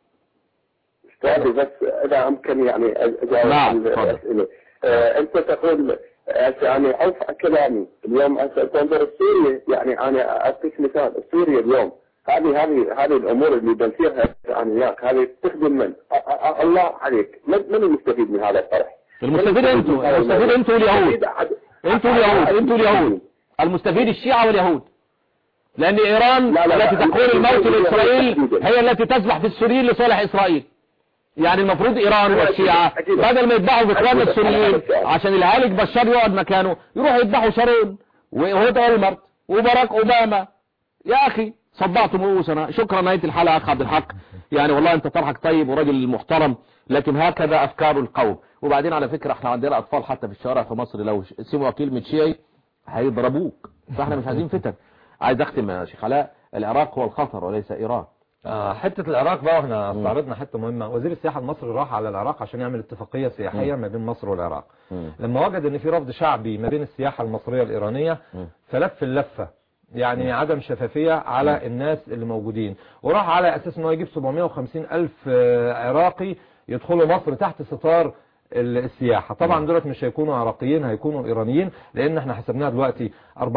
أستاذي بس إذا أمكن يعني أجاوب نعم، تفضل. الأسئلة آه، أنت تقول آه، يعني أوسع كلامي اليوم أنت تنظر السورية يعني أنا أعطيك مثال سوريا اليوم هذه هذه هذه الأمور اللي بنسيرها أنا وياك هذه تخدم من؟ أ- أ- الله عليك من من المستفيد من هذا الطرح؟ المستفيد انتوا المستفيد انتوا واليهود انتوا اليهود انتوا اليهود المستفيد الشيعة واليهود لان ايران لا، لا، لا. التي تقول الموت لاسرائيل هي التي تسبح في السوريين لصالح اسرائيل يعني المفروض ايران والشيعة أكيد. بدل ما يذبحوا في اخواننا أكيد. السوريين أكيد. عشان الهالك بشار يقعد مكانه يروحوا يذبحوا شارون وهود اولمرت وباراك اوباما يا اخي صدعتم رؤوسنا شكرا نهايه الحلقه اخ عبد الحق يعني والله انت طرحك طيب وراجل محترم لكن هكذا افكار القوم وبعدين على فكره احنا عندنا اطفال حتى في الشوارع في مصر لو سمعوا كلمه شيعي هيضربوك فاحنا مش عايزين فتن عايز اختم يا شيخ علاء العراق هو الخطر وليس ايران آه حتة العراق بقى واحنا استعرضنا حتة مهمة وزير السياحة المصري راح على العراق عشان يعمل اتفاقية سياحية ما بين مصر والعراق مم. لما وجد ان في رفض شعبي ما بين السياحة المصرية الإيرانية مم. فلف اللفة يعني عدم شفافية على الناس اللي موجودين وراح على اساس ان هو يجيب 750 الف آه، عراقي يدخلوا مصر تحت ستار ال- السياحة طبعا دولت مش هيكونوا عراقيين هيكونوا ايرانيين لان احنا حسبناها دلوقتي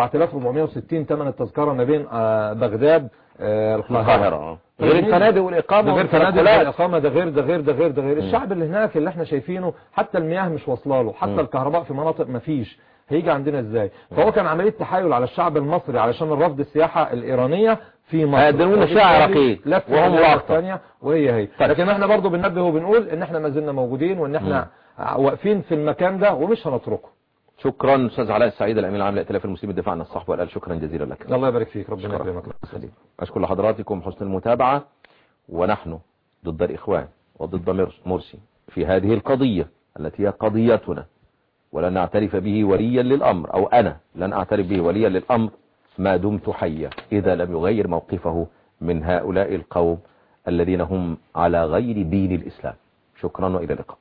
4460 ثمن التذكرة ما بين آه، بغداد آه، القاهرة غير الفنادق والاقامه ده غير فنادق والتنقلات. الإقامة ده غير ده غير ده غير ده غير الشعب اللي هناك اللي احنا شايفينه حتى المياه مش واصله له حتى مم. الكهرباء في مناطق ما فيش هيجي عندنا ازاي فهو كان عملية تحايل على الشعب المصري علشان الرفض السياحة الإيرانية في مصر هيقدموا لنا وبالتالي شيعة عراقيين لف وهم الدولة واقفة. الثانية وهي هي طيب. لكن احنا برضو بننبه وبنقول ان احنا ما زلنا موجودين وان احنا واقفين في المكان ده ومش هنتركه شكرا استاذ علاء السعيد الامين العام لائتلاف المسلمين الدفاع عن الصحب والآل شكرا جزيلا لك الله يبارك فيك ربنا شكرا. يكرمك أشكر لحضراتكم حسن المتابعة ونحن ضد الإخوان وضد مر- مرسي في هذه القضية التي هي قضيتنا ولن نعترف به وليا للأمر أو أنا لن أعترف به وليا للأمر ما دمت حيا إذا لم يغير موقفه من هؤلاء القوم الذين هم على غير دين الإسلام شكرا وإلى اللقاء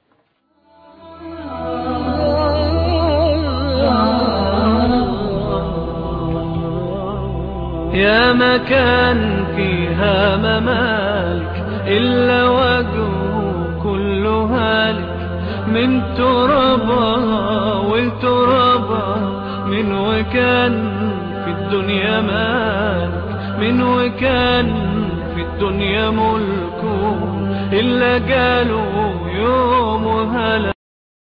يا مكان فيها ممالك إلا وجهه كل هالك من ترابها وترابها من وكان في الدنيا مالك من وكان في الدنيا ملكه إلا قالوا يوم هلك